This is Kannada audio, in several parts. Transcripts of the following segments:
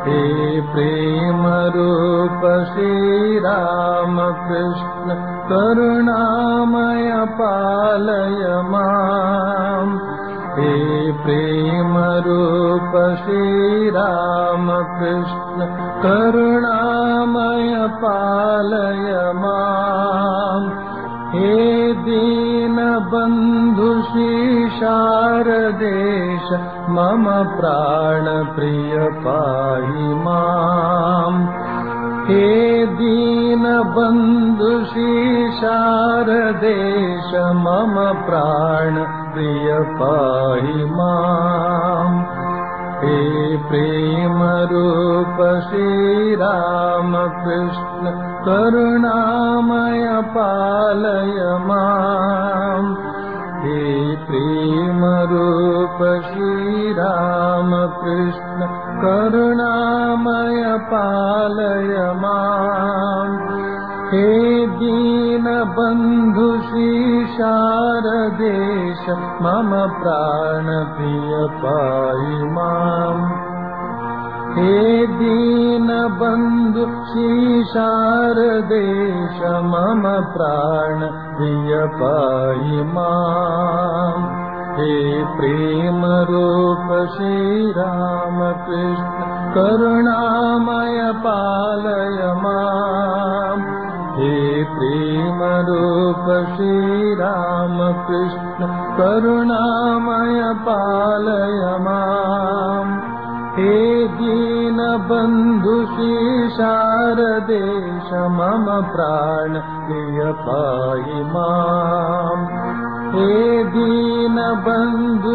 हे प्रेमरूप श्रीरामकृष्ण करुणामय पालय माम् हे प्रेमरूप श्रीरामकृष्ण करुणामय पालय माम् हे दीनबन्धु शारदेश मम प्राणप्रिय पाहि माम् हे दीनबन्धु शारदेश मम प्राणप्रिय पाहि माम् हे प्रेमरूप श्रीरामकृष्ण करुणामय पालय माम् हे प्रेमरूप श्रीरामकृष्ण करुणामय पालय माम् हे दीनबन्धु शारदेश मम प्राणप्रिय पाहि माम् हे दीनबन्धु शारदेश मम प्राणप्रिय पाहि माम् हे प्रेमरूप श्रीरामकृष्ण करुणामय पालय माम् हे प्रेमरूप श्रीरामकृष्ण करुणामय पालय माम् हे दीनबन्धु शारदेश मम प्राण प्रिय पाहि माम् हे दीनबन्धु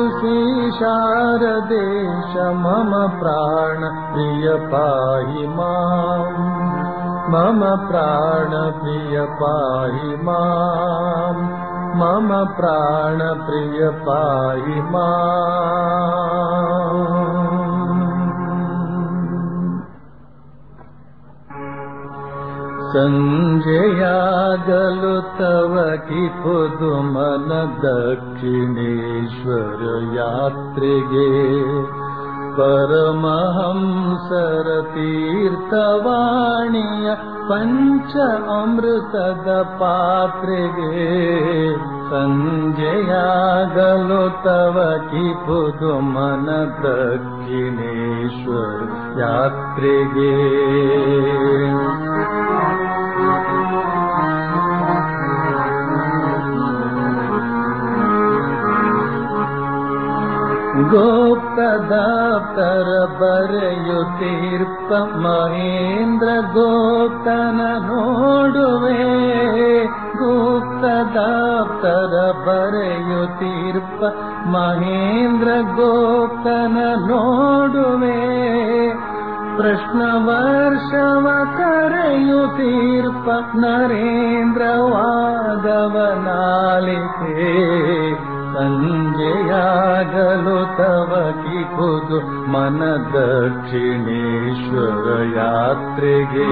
शारदेश मम प्राण प्रिय पाहि माम् मम प्राणप्रिय पाहि माम् मम प्राणप्रिय पाहि माम् सञ्जयागलु तव कि पुदुमन दक्षिणेश्वर यात्रिगे परमहंसर तीर्थवाणीय पञ्च अमृतद पात्रिगे सञ्जयागलो तव कि पुदुमन दक्षिणेश्वर यात्रिगे गोप्तदाप्तर बರೆಯುತ್ತೀರ್ಪ ಮಹೇಂದ್ರ ಗೋಪ್ತನ ನೋಡುವೆ ಗುಪ್ತದಾಪ್ತರ ಬರೆಯುತ್ತೀರ್ಪ ಮಹೇಂದ್ರ ಗೋಪ್ತನ ನೋಡುವೆ ಪ್ರಶ್ನ ವರ್ಷವ ಕರೆಯುತ್ತೀರ್ಪ ನರೇಂದ್ರ ವಾದವನಾಲಿಕೆ ಸಂಜೆಯಾಗಲು ತವ ಕಿಪುದು ಮನ ದಕ್ಷಿಣೇಶ್ವರ ಯಾತ್ರೆಗೆ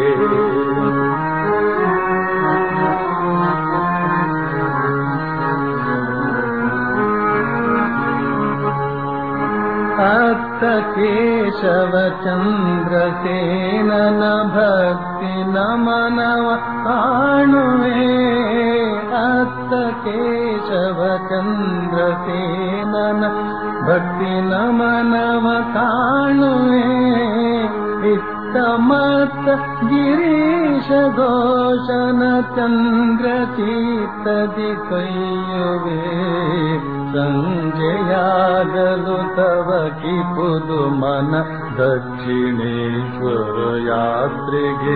ಅತ್ತ ಕೇಶವ ಚಂದ್ರಸೇನನ ಭಕ್ತಿ ನಮನವ ಕಾಣುವೆ ಅತ್ತ ಕೇಶವ ಚಂದ್ರಸೇನನ ಭಕ್ತಿ ನಮನವ ಕಾಣುವೆ ಇತ್ತ ಮತ್ತ ಗಿರೀಶ ಘೋಷನ ಚಂದ್ರ ಚೀತದಿ ಕೈಯುವೆ ಸಂಜೆಯಾಗಲು ತವ ಕಿಪುದು ಮನ ದಕ್ಷಿಣೇಶ್ವರ ಯಾತ್ರೆಗೆ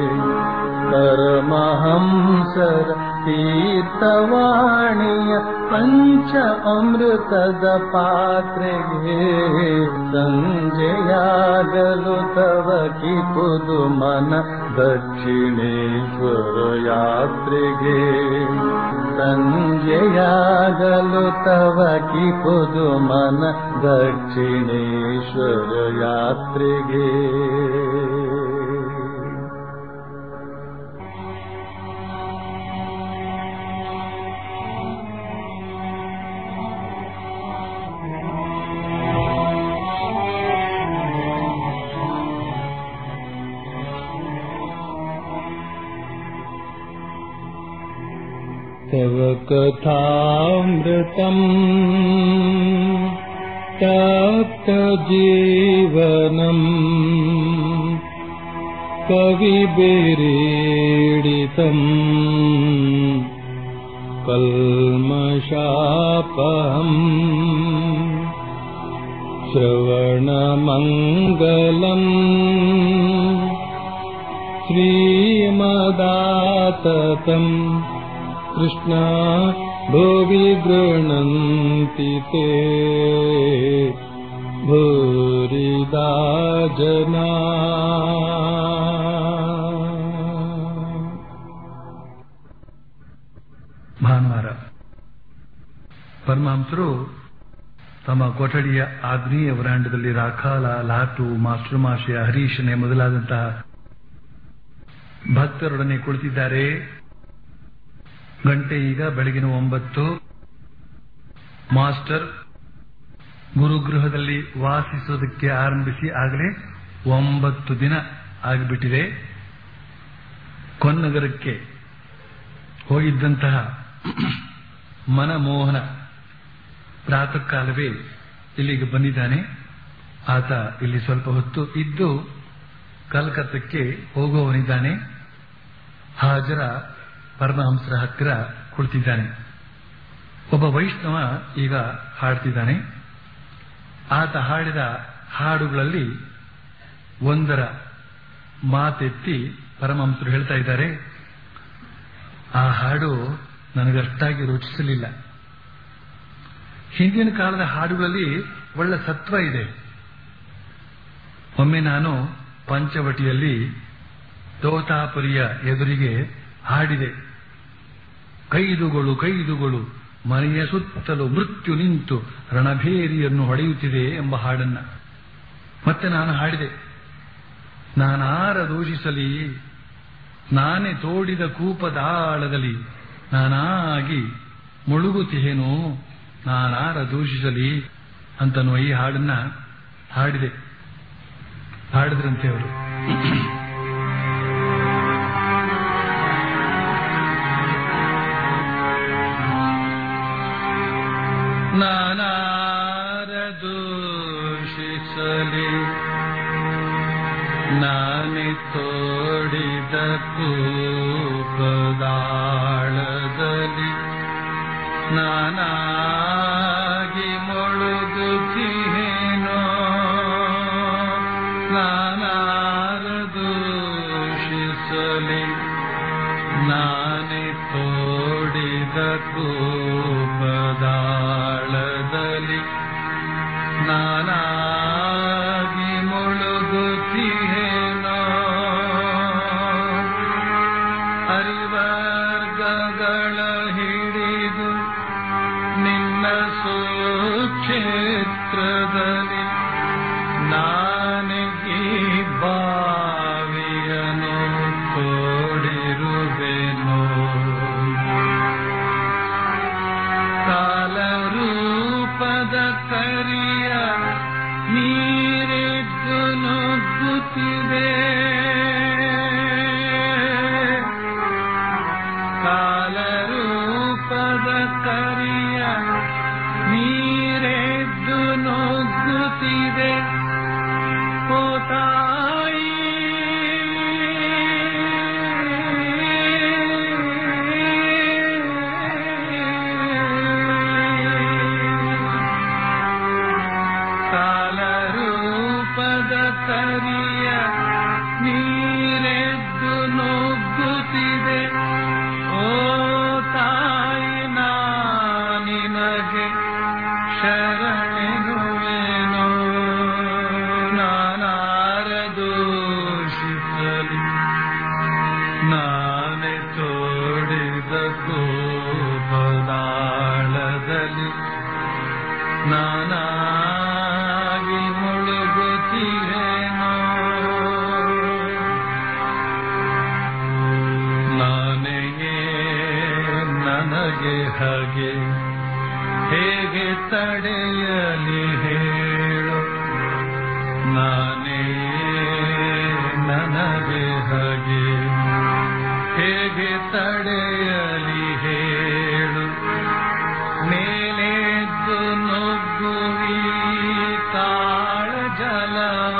ಪರಮಹಂಸರ ತೀರ್ಥವಾಣಿಯ ಪಂಚ ಅಮೃತದ ಪಾತ್ರೆಗೆ ಸಂಜೆಯಾಗಲು ತವ ಕಿಪುದು ಮನ ದಕ್ಷಿಣೇಶ್ವರ ಯಾತ್ರೆಗೆ ಸಂಜೆಯಾಗಲು ತವ ಕಿಪುದು ಮನ ದಕ್ಷಿಣೇಶ್ವರ ಯಾತ್ರೆಗೆ तव कथामृतम् तप्तजीवनम् कविभिरीडितम् कल्मषापहम् श्रवणमङ्गलम् श्रीमदाततम् कृष्णा भुवि गृह्णन्ति ते भूरिदा जना ಭಾನುವಾರ ಪರಮಹಂಸರು ತಮ್ಮ ಕೊಠಡಿಯ ಆಗ್ನೇಯ ವರಾಂಡದಲ್ಲಿ ರಾಖಾಲ ಲಾಟು ಮಾಸ್ಟರ್ ಮಾಶಯ ಹರೀಶನೆ ಮೊದಲಾದಂತಹ ಭಕ್ತರೊಡನೆ ಕುಳಿತಿದ್ದಾರೆ ಗಂಟೆ ಈಗ ಬೆಳಗಿನ ಒಂಬತ್ತು ಮಾಸ್ಟರ್ ಗುರುಗೃಹದಲ್ಲಿ ವಾಸಿಸೋದಕ್ಕೆ ಆರಂಭಿಸಿ ಆಗಲೇ ಒಂಬತ್ತು ದಿನ ಆಗಿಬಿಟ್ಟಿದೆ ಕೊನ್ನಗರಕ್ಕೆ ಹೋಗಿದ್ದಂತಹ ಮನಮೋಹನ ಪ್ರಾತಃ ಕಾಲವೇ ಇಲ್ಲಿಗೆ ಬಂದಿದ್ದಾನೆ ಆತ ಇಲ್ಲಿ ಸ್ವಲ್ಪ ಹೊತ್ತು ಇದ್ದು ಕಲ್ಕತ್ತಕ್ಕೆ ಹೋಗುವವನಿದ್ದಾನೆ ಹಾಜರ ಪರಮಹಂಸರ ಹತ್ತಿರ ಕುಳಿತಿದ್ದಾನೆ ಒಬ್ಬ ವೈಷ್ಣವ ಈಗ ಹಾಡ್ತಿದ್ದಾನೆ ಆತ ಹಾಡಿದ ಹಾಡುಗಳಲ್ಲಿ ಒಂದರ ಮಾತೆತ್ತಿ ಪರಮಹಂಸರು ಹೇಳ್ತಾ ಇದ್ದಾರೆ ಆ ಹಾಡು ನನಗಷ್ಟಾಗಿ ರುಚಿಸಲಿಲ್ಲ ಹಿಂದಿನ ಕಾಲದ ಹಾಡುಗಳಲ್ಲಿ ಒಳ್ಳೆ ಸತ್ವ ಇದೆ ಒಮ್ಮೆ ನಾನು ಪಂಚವಟಿಯಲ್ಲಿ ತೋತಾಪುರಿಯ ಎದುರಿಗೆ ಹಾಡಿದೆ ಕೈದುಗಳು ಕೈದುಗಳು ಮನೆಯ ಸುತ್ತಲೂ ಮೃತ್ಯು ನಿಂತು ರಣಭೇರಿಯನ್ನು ಹೊಡೆಯುತ್ತಿದೆ ಎಂಬ ಹಾಡನ್ನ ಮತ್ತೆ ನಾನು ಹಾಡಿದೆ ನಾನಾರ ದೂಷಿಸಲಿ ನಾನೇ ತೋಡಿದ ಕೂಪದಾಳದಲ್ಲಿ ನಾನಾಗಿ ಮುಳುಗುತ್ತಿಹೇನು ನಾನಾರ ದೂಷಿಸಲಿ ಅಂತನ್ನುವ ಈ ಹಾಡನ್ನ ಹಾಡಿದೆ ಹಾಡಿದ್ರಂತೆ ಅವರು ನಾನಾರ ದೂಷಿಸಲಿ ನಾನೇ ತೋಡಿದ ಕೂಪದಾಳದಲ್ಲಿ ನಾನಾಗಿ ಮುಳುಗುತ್ತೀನೋ ನಾನಾರ ದೂಷಿಸಲಿ ನಾನೇ ತೋಡಿದ ಕೂಪದಾಳದಲ್ಲಿ ನಾನಾಗಿ ಮುಳುಗುತ್ತೀನೋ ಹರಿವರ್ಗಗಳ ಹಿಡಿದು ನಿನ್ನ ಸುಕ್ಷೇತ್ರದಲ್ಲಿ ನಾನಿಗೆ ಬಾವಿಯನು ತೋಡಿರುವೆನು ಕಾಲರೂಪದ ಕರಿಯ ನೀರಿದ್ದು ನುಗ್ಗುತ್ತಿದೆ ಕಾಲರೂಪದ ಕರಿಯ ನೀರೆದ್ದು ನುಗ್ಗುತ್ತಿದೆ ಓ ತಾಯಿ ಕಾಲರೂಪದ ಕರಿಯ ನೀರೆದ್ದು ನುಗ್ಗುತ್ತಿದೆ ಓ ತಾಯಿ ನಿನಗೆ ಶರಣೆನುವೆನೋ ನಾನಾರ ದೂಷಿಸಲಿ ನಾನೇ ತೋಡಿದ ಕೋಪದಾಳದಲ್ಲಿ ನಾನಾಗಿ ಮುಳುಗುತ್ತೀರೇನೋ ನಾನೇ ನನಗೆ ಹಾಗೆ ಹೇಗೆ ತಡೆಯಲಿ ಹೇಳು ನಾನೇ ನನಗೆ ಹಾಗೆ ಹೇಗೆ ತಡೆಯಲಿ ಹೇಳು ಬಲವ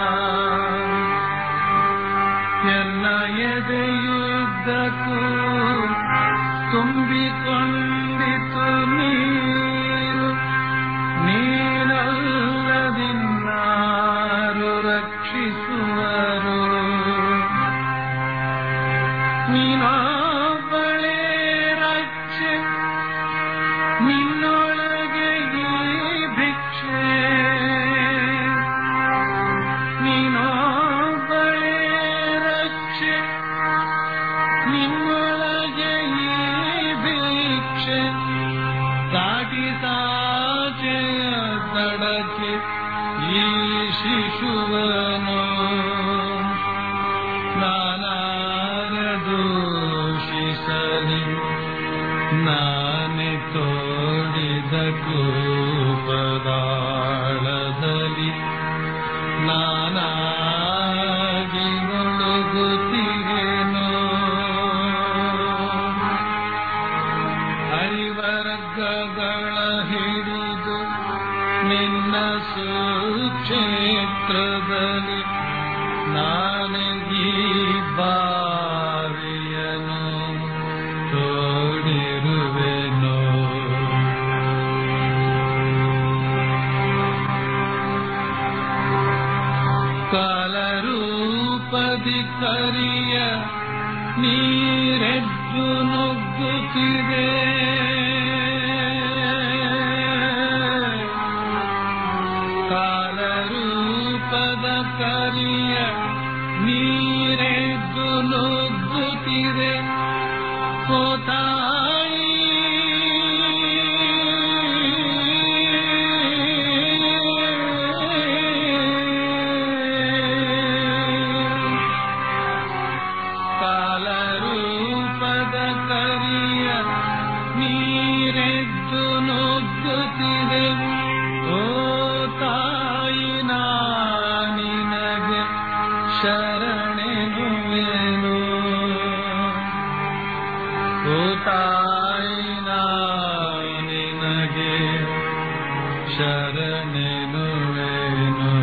ಎನ್ನ ಎದೆಯುದ್ದಕ್ಕೂ ತುಂಬಿಕೊಂಡಿತು ನೀರು ನೀನಲ್ಲದಿನ್ನಾರು ರಕ್ಷಿಸುವರು ನೀನೊಬ್ಬಳೇ ರಕ್ಷೆ ನಿನ್ನೊಳಗೆ ಈ ಭಿಕ್ಷೆ ನೀನೊಬ್ಬಳೇ ರಕ್ಷೆ ನಿನ್ನೊಳಗೆ ಈ ಭಿಕ್ಷೆ ದಾಟಿ ಸಾಚೆಯ ತಡಕ್ಕೆ ಈ ಶಿಶುವನು ನಾನಾರದೂಷಿಸಲಿ ನಾನೆ ತೋಡಿದ ಕೂಪದಾಳದಲ್ಲಿ ನಾನಾಗಿ ಮುಳುಗುತ್ತಿಗೆನು ಹರಿವರ್ಗಗಳ ಹಿಡಿದು ನಿನ್ನ ಸುಕ್ಷೇತ್ರದಲ್ಲಿ ನಾನಗೀ ಬಾವಿಯನು ತೋಡಿರುವೆನು ಕಾಲರೂಪದಿ ಕರಿಯ ನೀರೆದ್ದು ನುಗ್ಗುತ್ತಿದೆ ಕಾಲರೂಪದ ಕರಿಯ ನೀರೆದ್ದು ನುಗ್ಗುತ್ತಿದೆ ಕೋತಾಯಿ ಕಾಲರೂಪದ ಕರಿಯ ನೀರೆದ್ದು ನುಗ್ಗುತ್ತಿದೆ ಓ ತಾಯಿ ನಿನಗೆ ಶರಣೆನುವೆನು ಓ ತಾಯಿ ನಿನಗೆ ಶರಣೆನುವೆನು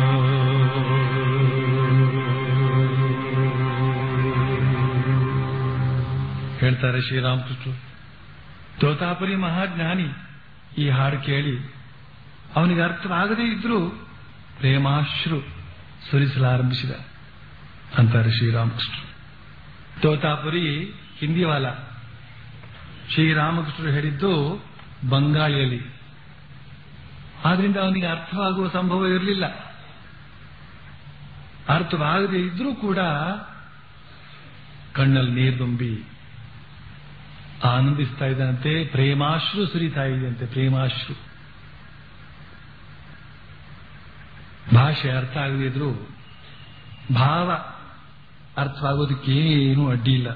ಹೇಳ್ತಾರೆ ಶ್ರೀರಾಮಕೃಷ್ಣ ತೋತಾಪುರಿ ಮಹಾಜ್ಞಾನಿ ಈ ಹಾಡು ಕೇಳಿ ಅವನಿಗೆ ಅರ್ಥವಾಗದೇ ಇದ್ರೂ ಪ್ರೇಮಾಶ್ರು ಸುರಿಸಲಾರಂಭಿಸಿದ ಅಂತಾರೆ ಶ್ರೀರಾಮಕೃಷ್ಣ ತೋತಾಪುರಿ ಹಿಂದಿವಾಲ ಶ್ರೀರಾಮಕೃಷ್ಣರು ಹೇಳಿದ್ದು ಬಂಗಾಳಿಯಲ್ಲಿ ಆದ್ರಿಂದ ಅವನಿಗೆ ಅರ್ಥವಾಗುವ ಸಂಭವ ಇರಲಿಲ್ಲ ಅರ್ಥವಾಗದೇ ಇದ್ರೂ ಕೂಡ ಕಣ್ಣಲ್ಲಿ ನೀರು ತುಂಬಿ ಆನಂದಿಸ್ತಾ ಇದ್ದಂತೆ ಪ್ರೇಮಾಶ್ರು ಸುರಿತಾ ಇದೆಯಂತೆ ಪ್ರೇಮಾಶ್ರು ಭಾಷೆ ಅರ್ಥ ಆಗದೇ ಇದ್ರು ಭಾವ ಅರ್ಥವಾಗೋದಕ್ಕೇನು ಅಡ್ಡಿ ಇಲ್ಲ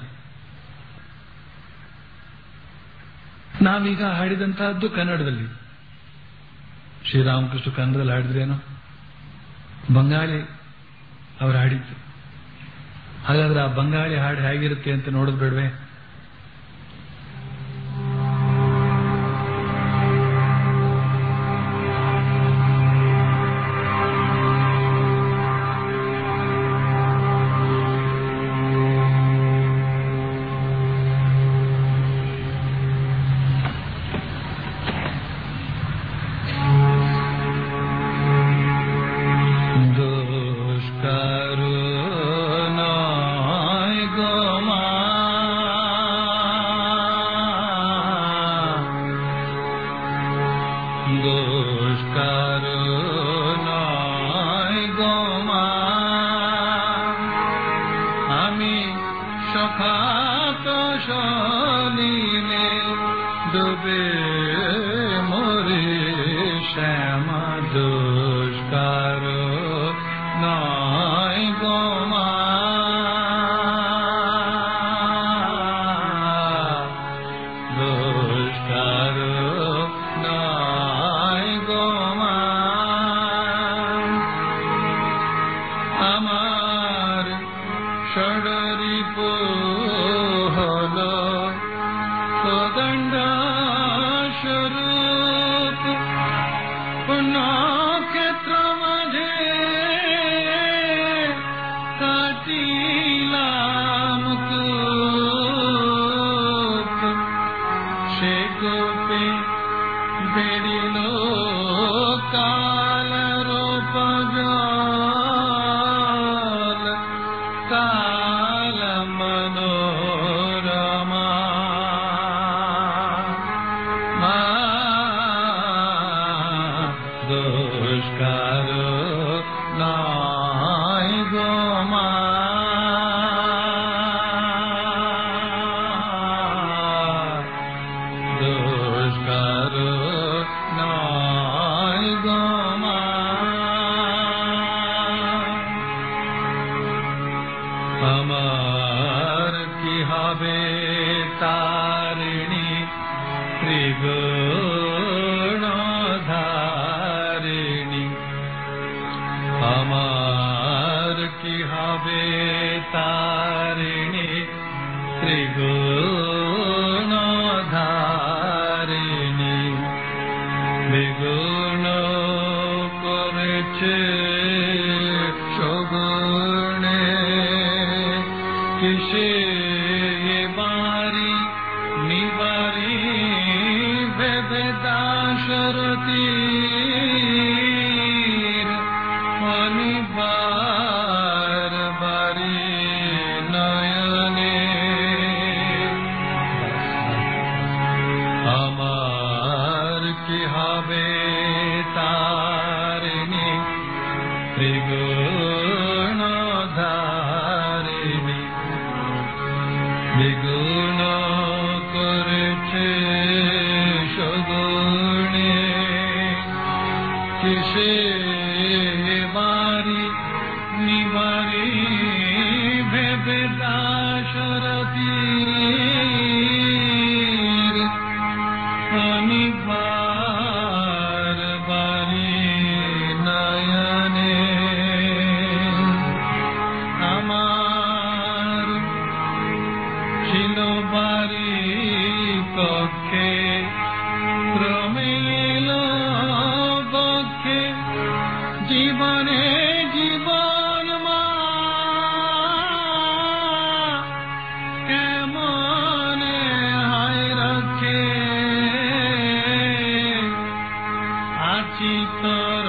ನಾವೀಗ ಹಾಡಿದಂತಹದ್ದು ಕನ್ನಡದಲ್ಲಿ ಶ್ರೀರಾಮಕೃಷ್ಣ ಕನ್ನಡದಲ್ಲಿ ಹಾಡಿದ್ರೇನು ಬಂಗಾಳಿ ಅವರು ಹಾಡಿದ್ದು ಹಾಗಾದ್ರೆ ಆ ಬಂಗಾಳಿ ಹಾಡು ಹೇಗಿರುತ್ತೆ ಅಂತ ನೋಡೋದು ಬೇಡವೆ দুষ্কারু নয় গো মা দুষ্কারু নয় গো মা আমি সখাত সলিলে ডুবে মরে শ্যামা দুষ্কার নয় গো মা দুষ্কার নয় গো মা আমার ষড়রিপ হল কোদণ্ড স্বরূপ নক্ষত্র মাঝে अमार की हवे तारिणी त्रिगुणधारिणी अमार की हवे तारिणी त्रिगुणधारिणी বিগুণ করেছে সগুণে কিসে বাড়ি নিবারি ভেবে দাসরতি অনিবার বাড়ি নয়নে আমার কি হবে তারিণী ত্রিগুণ ধারিণী বিগুণ করেছে সগুণে কিসে বাড়ি নিবারি ভেবে দাসরতীর অনিবার বাড়ি নয়নে আমার ছিল বাড়ি কক্ষে প্রমিল পক্ষে জীবনে জীবন মা কেমনে হায় রক্ষে আছি তোর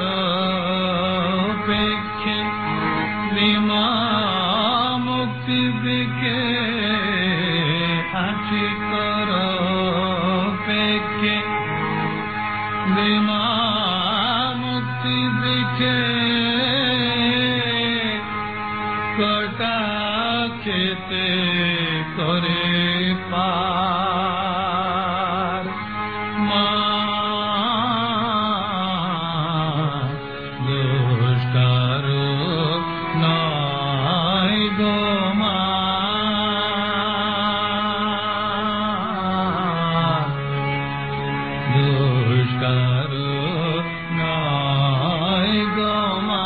পেক্ষে বিমা মুক্তি বিকে আছি তোর পেক্ষে বিমা মুক্তি বিকে কটা খেতে করে পার মা দুষ্টার নয় গো মা দুষ্টার নয় গো মা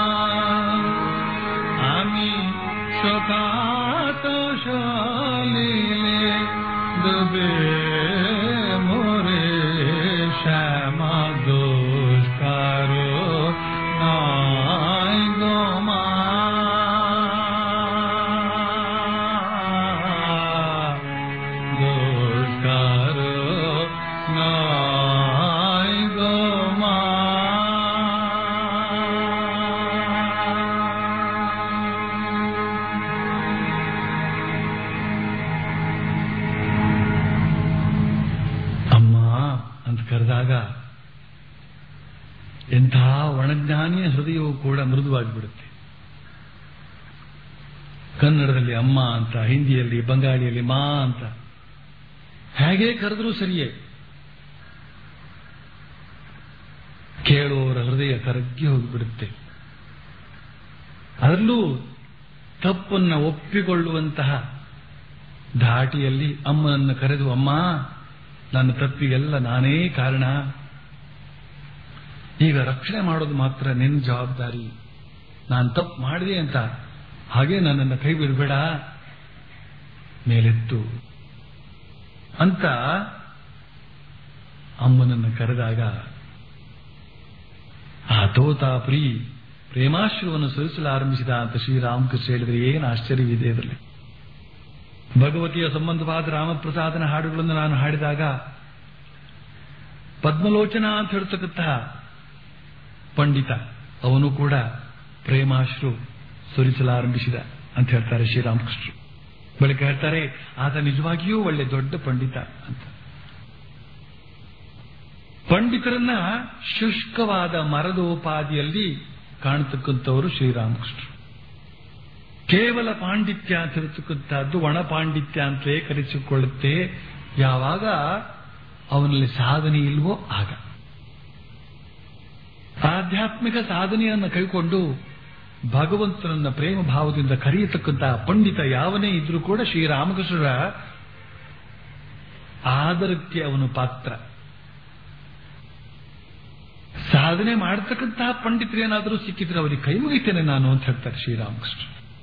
আমি শোকাত সলিলে ডুবে মোরে শ্যামা দুষ্কার নয় গোমা দুষ্কার নয় গোমা ಅಮ್ಮ ಅಂತ ಕರೆದಾಗ ಎಂಥ ಒಣಜ್ಞಾನಿಯ ಹೃದಯವು ಕೂಡ ಮೃದುವಾಗಿಬಿಡುತ್ತೆ ಕನ್ನಡದಲ್ಲಿ ಅಮ್ಮ ಅಂತ ಹಿಂದಿಯಲ್ಲಿ ಬಂಗಾಳಿಯಲ್ಲಿ ಮಾ ಅಂತ ಹೇಗೆ ಕರೆದರೂ ಸರಿಯೇ ಕೇಳುವವರ ಹೃದಯ ಕರಗಿ ಹೋಗಿಬಿಡುತ್ತೆ ಅದರಲ್ಲೂ ತಪ್ಪನ್ನ ಒಪ್ಪಿಕೊಳ್ಳುವಂತಹ ಧಾಟಿಯಲ್ಲಿ ಅಮ್ಮನನ್ನು ಕರೆದು ಅಮ್ಮ ನನ್ನ ತಪ್ಪಿಗೆಲ್ಲ ನಾನೇ ಕಾರಣ ಈಗ ರಕ್ಷಣೆ ಮಾಡೋದು ಮಾತ್ರ ನಿನ್ನ ಜವಾಬ್ದಾರಿ ನಾನು ತಪ್ಪು ಮಾಡಿದೆ ಅಂತ ಹಾಗೆ ನನ್ನನ್ನು ಕೈ ಬಿಡಬೇಡ ಮೇಲೆತ್ತು ಅಂತ ಅಮ್ಮನನ್ನು ಕರೆದಾಗ ಆ ತೋತಾಪುರಿ ಪ್ರೇಮಾಶ್ರವನ್ನು ಸುರಿಸಲಾರಂಭಿಸಿದ ಅಂತ ಶ್ರೀರಾಮಕೃಷ್ಣ ಹೇಳಿದ್ರೆ ಏನು ಆಶ್ಚರ್ಯವಿದೆ ಇದರಲ್ಲಿ ಭಗವತಿಯ ಸಂಬಂಧವಾದ ರಾಮಪ್ರಸಾದನ ಹಾಡುಗಳನ್ನು ನಾನು ಹಾಡಿದಾಗ ಪದ್ಮಲೋಚನ ಅಂತ ಹೇಳ್ತಕ್ಕಂತಹ ಪಂಡಿತ ಅವನು ಕೂಡ ಪ್ರೇಮಾಶ್ರು ಸುರಿಸಲಾರಂಭಿಸಿದ ಅಂತ ಹೇಳ್ತಾರೆ ಶ್ರೀರಾಮಕೃಷ್ಣರು ಬಳಿಕ ಹೇಳ್ತಾರೆ ಆತ ನಿಜವಾಗಿಯೂ ಒಳ್ಳೆ ದೊಡ್ಡ ಪಂಡಿತ ಅಂತ ಪಂಡಿತರನ್ನ ಶುಷ್ಕವಾದ ಮರದೋಪಾದಿಯಲ್ಲಿ ಕಾಣತಕ್ಕಂಥವರು ಶ್ರೀರಾಮಕೃಷ್ಣರು ಕೇವಲ ಪಾಂಡಿತ್ಯ ಅಂತ ಇರತಕ್ಕಂಥದ್ದು ಒಣ ಪಾಂಡಿತ್ಯ ಅಂತಲೇ ಕರೆಸಿಕೊಳ್ಳುತ್ತೆ ಯಾವಾಗ ಅವನಲ್ಲಿ ಸಾಧನೆ ಇಲ್ವೋ ಆಗ ಆಧ್ಯಾತ್ಮಿಕ ಸಾಧನೆಯನ್ನು ಕೈಕೊಂಡು ಭಗವಂತನನ್ನ ಪ್ರೇಮ ಭಾವದಿಂದ ಕರೆಯತಕ್ಕಂತಹ ಪಂಡಿತ ಯಾವನೇ ಇದ್ರೂ ಕೂಡ ಶ್ರೀರಾಮಕೃಷ್ಣರ ಆದರಕ್ಕೆ ಅವನು ಪಾತ್ರ ಸಾಧನೆ ಮಾಡತಕ್ಕಂತಹ ಪಂಡಿತರು ಏನಾದರೂ ಸಿಕ್ಕಿದ್ರೆ ಅವರಿಗೆ ಕೈ ಮುಗಿತೇನೆ ನಾನು ಅಂತ ಹೇಳ್ತಾರೆ ಶ್ರೀರಾಮಕೃಷ್ಣ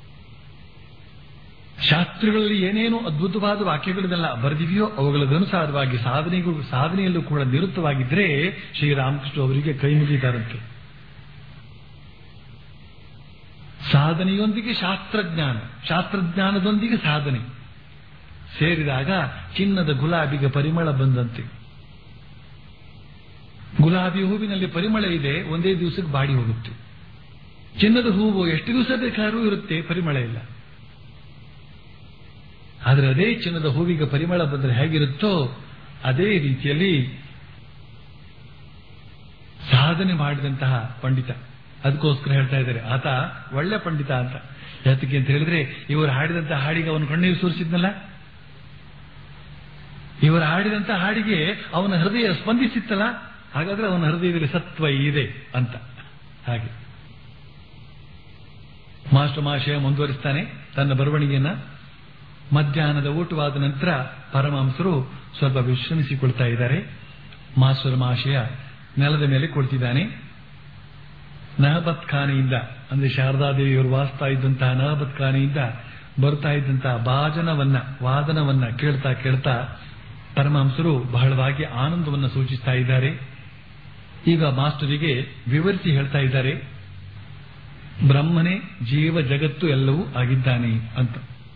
ಶಾಸ್ತ್ರಗಳಲ್ಲಿ ಏನೇನು ಅದ್ಭುತವಾದ ವಾಕ್ಯಗಳನ್ನೆಲ್ಲ ಬರೆದಿವೆಯೋ ಅವುಗಳದನುಸಾರವಾಗಿ ಸಾಧನೆಗಳು ಸಾಧನೆಯಲ್ಲೂ ಕೂಡ ನಿರುತ್ತವಾಗಿದ್ರೆ ಶ್ರೀರಾಮಕೃಷ್ಣ ಅವರಿಗೆ ಕೈ ಮುಗಿತಾರಂತೆ ಸಾಧನೆಯೊಂದಿಗೆ ಶಾಸ್ತ್ರಜ್ಞಾನ ಶಾಸ್ತ್ರಜ್ಞಾನದೊಂದಿಗೆ ಸಾಧನೆ ಸೇರಿದಾಗ ಚಿನ್ನದ ಗುಲಾಬಿಗೆ ಪರಿಮಳ ಬಂದಂತೆ ಗುಲಾಬಿ ಹೂವಿನಲ್ಲಿ ಪರಿಮಳ ಇದೆ ಒಂದೇ ದಿವಸಕ್ಕೆ ಬಾಡಿ ಹೋಗುತ್ತೆ ಚಿನ್ನದ ಹೂವು ಎಷ್ಟು ದಿವಸ ಬೇಕಾದ್ರೂ ಇರುತ್ತೆ ಪರಿಮಳ ಇಲ್ಲ ಆದರೆ ಅದೇ ಚಿನ್ನದ ಹೂವಿಗೆ ಪರಿಮಳ ಬಂದರೆ ಹೇಗಿರುತ್ತೋ ಅದೇ ರೀತಿಯಲ್ಲಿ ಸಾಧನೆ ಮಾಡಿದಂತಹ ಪಂಡಿತ ಅದಕ್ಕೋಸ್ಕರ ಹೇಳ್ತಾ ಇದ್ದಾರೆ ಆತ ಒಳ್ಳೆ ಪಂಡಿತ ಅಂತ ಯಾತಕ್ಕೆ ಅಂತ ಹೇಳಿದ್ರೆ ಇವರು ಹಾಡಿದಂತಹ ಹಾಡಿಗೆ ಅವನು ಕಣ್ಣೀರು ಸುರಿಸಿದ್ನಲ್ಲ ಇವರು ಹಾಡಿದಂತ ಹಾಡಿಗೆ ಅವನ ಹೃದಯ ಸ್ಪಂದಿಸಿತ್ತಲ್ಲ ಹಾಗಾದ್ರೆ ಅವನ ಹೃದಯದಲ್ಲಿ ಸತ್ವ ಇದೆ ಅಂತ ಹಾಗೆ ಮಾಸ್ಟರ್ ಮಾಶಯ ಮುಂದುವರಿಸ್ತಾನೆ ತನ್ನ ಬರವಣಿಗೆಯನ್ನ ಮಧ್ಯಾಹ್ನದ ಊಟವಾದ ನಂತರ ಪರಮಹಂಸರು ಸ್ವಲ್ಪ ವಿಶ್ರಮಿಸಿಕೊಳ್ತಾ ಇದ್ದಾರೆ ಮಾಸ್ಟರ್ ಮಾಶಯ ನೆಲದ ಮೇಲೆ ಕುಳಿತಿದ್ದಾನೆ ನಹಬತ್ ಖಾನೆಯಿಂದ ಅಂದ್ರೆ ಶಾರದಾದೇವಿಯವರು ವಾಸ್ತಾ ಇದ್ದಂತಹ ನಹಬತ್ ಖಾನೆಯಿಂದ ಬರ್ತಾ ಇದ್ದಂತಹ ಭಾಜನವನ್ನ ವಾದನವನ್ನ ಕೇಳ್ತಾ ಕೇಳ್ತಾ ಪರಮಹಂಸರು ಬಹಳವಾಗಿ ಆನಂದವನ್ನು ಸೂಚಿಸ್ತಾ ಇದ್ದಾರೆ ಈಗ ಮಾಸ್ಟರಿಗೆ ವಿವರಿಸಿ ಹೇಳ್ತಾ ಇದ್ದಾರೆ ಬ್ರಹ್ಮನೇ ಜೀವ ಜಗತ್ತು ಎಲ್ಲವೂ ಆಗಿದ್ದಾನೆ ಅಂತ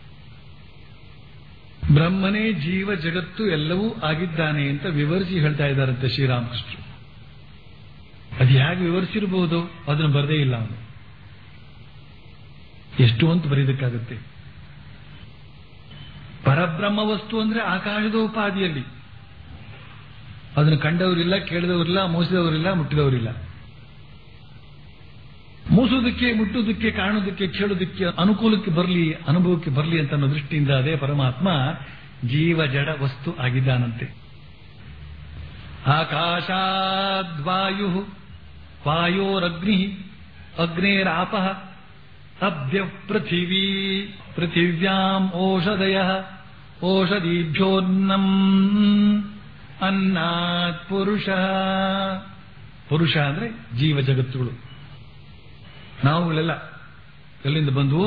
ಬ್ರಹ್ಮನೇ ಜೀವ ಜಗತ್ತು ಎಲ್ಲವೂ ಆಗಿದ್ದಾನೆ ಅಂತ ವಿವರಿಸಿ ಹೇಳ್ತಾ ಇದ್ದಾರಂತೆ ಶ್ರೀರಾಮಕೃಷ್ಣರು ಅದು ಹೇಗೆ ವಿವರಿಸಿರಬಹುದು ಅದನ್ನು ಬರದೇ ಇಲ್ಲ ಅವನು ಎಷ್ಟು ಅಂತ ಬರೀದಕ್ಕಾಗುತ್ತೆ ಪರಬ್ರಹ್ಮ ವಸ್ತು ಅಂದ್ರೆ ಆಕಾಶದ ಉಪಾದಿಯಲ್ಲಿ ಅದನ್ನು ಕಂಡವರಿಲ್ಲ ಕೇಳಿದವರಿಲ್ಲ ಮೋಸಿದವರಿಲ್ಲ ಮುಟ್ಟಿದವರಿಲ್ಲ ಮೂಸುವುದಕ್ಕೆ ಮುಟ್ಟುವುದಕ್ಕೆ ಕಾಣುವುದಕ್ಕೆ ಕೇಳೋದಕ್ಕೆ ಅನುಕೂಲಕ್ಕೆ ಬರಲಿ ಅನುಭವಕ್ಕೆ ಬರಲಿ ಅಂತ ಅನ್ನೋ ದೃಷ್ಟಿಯಿಂದ ಅದೇ ಪರಮಾತ್ಮ ಜೀವ ಜಡ ವಸ್ತು ಆಗಿದ್ದಾನಂತೆ ಆಕಾಶಾದ್ವಾಯು ವಾಯೋರಗ್ನಿ ಅಗ್ನೇರಾಪ ಅಭ್ಯ ಪೃಥಿವೀ ಪೃಥಿವ್ಯಾಂ ಓಷಧಯ ಓಷಧೀಭ್ಯೋನ್ನಂ ಅನ್ನಾತ್ ಪುರುಷ ಪುರುಷ ಅಂದ್ರೆ ಜೀವ ಜಗತ್ತುಗಳು ನಾವುಗಳೆಲ್ಲ ಎಲ್ಲಿಂದ ಬಂದವು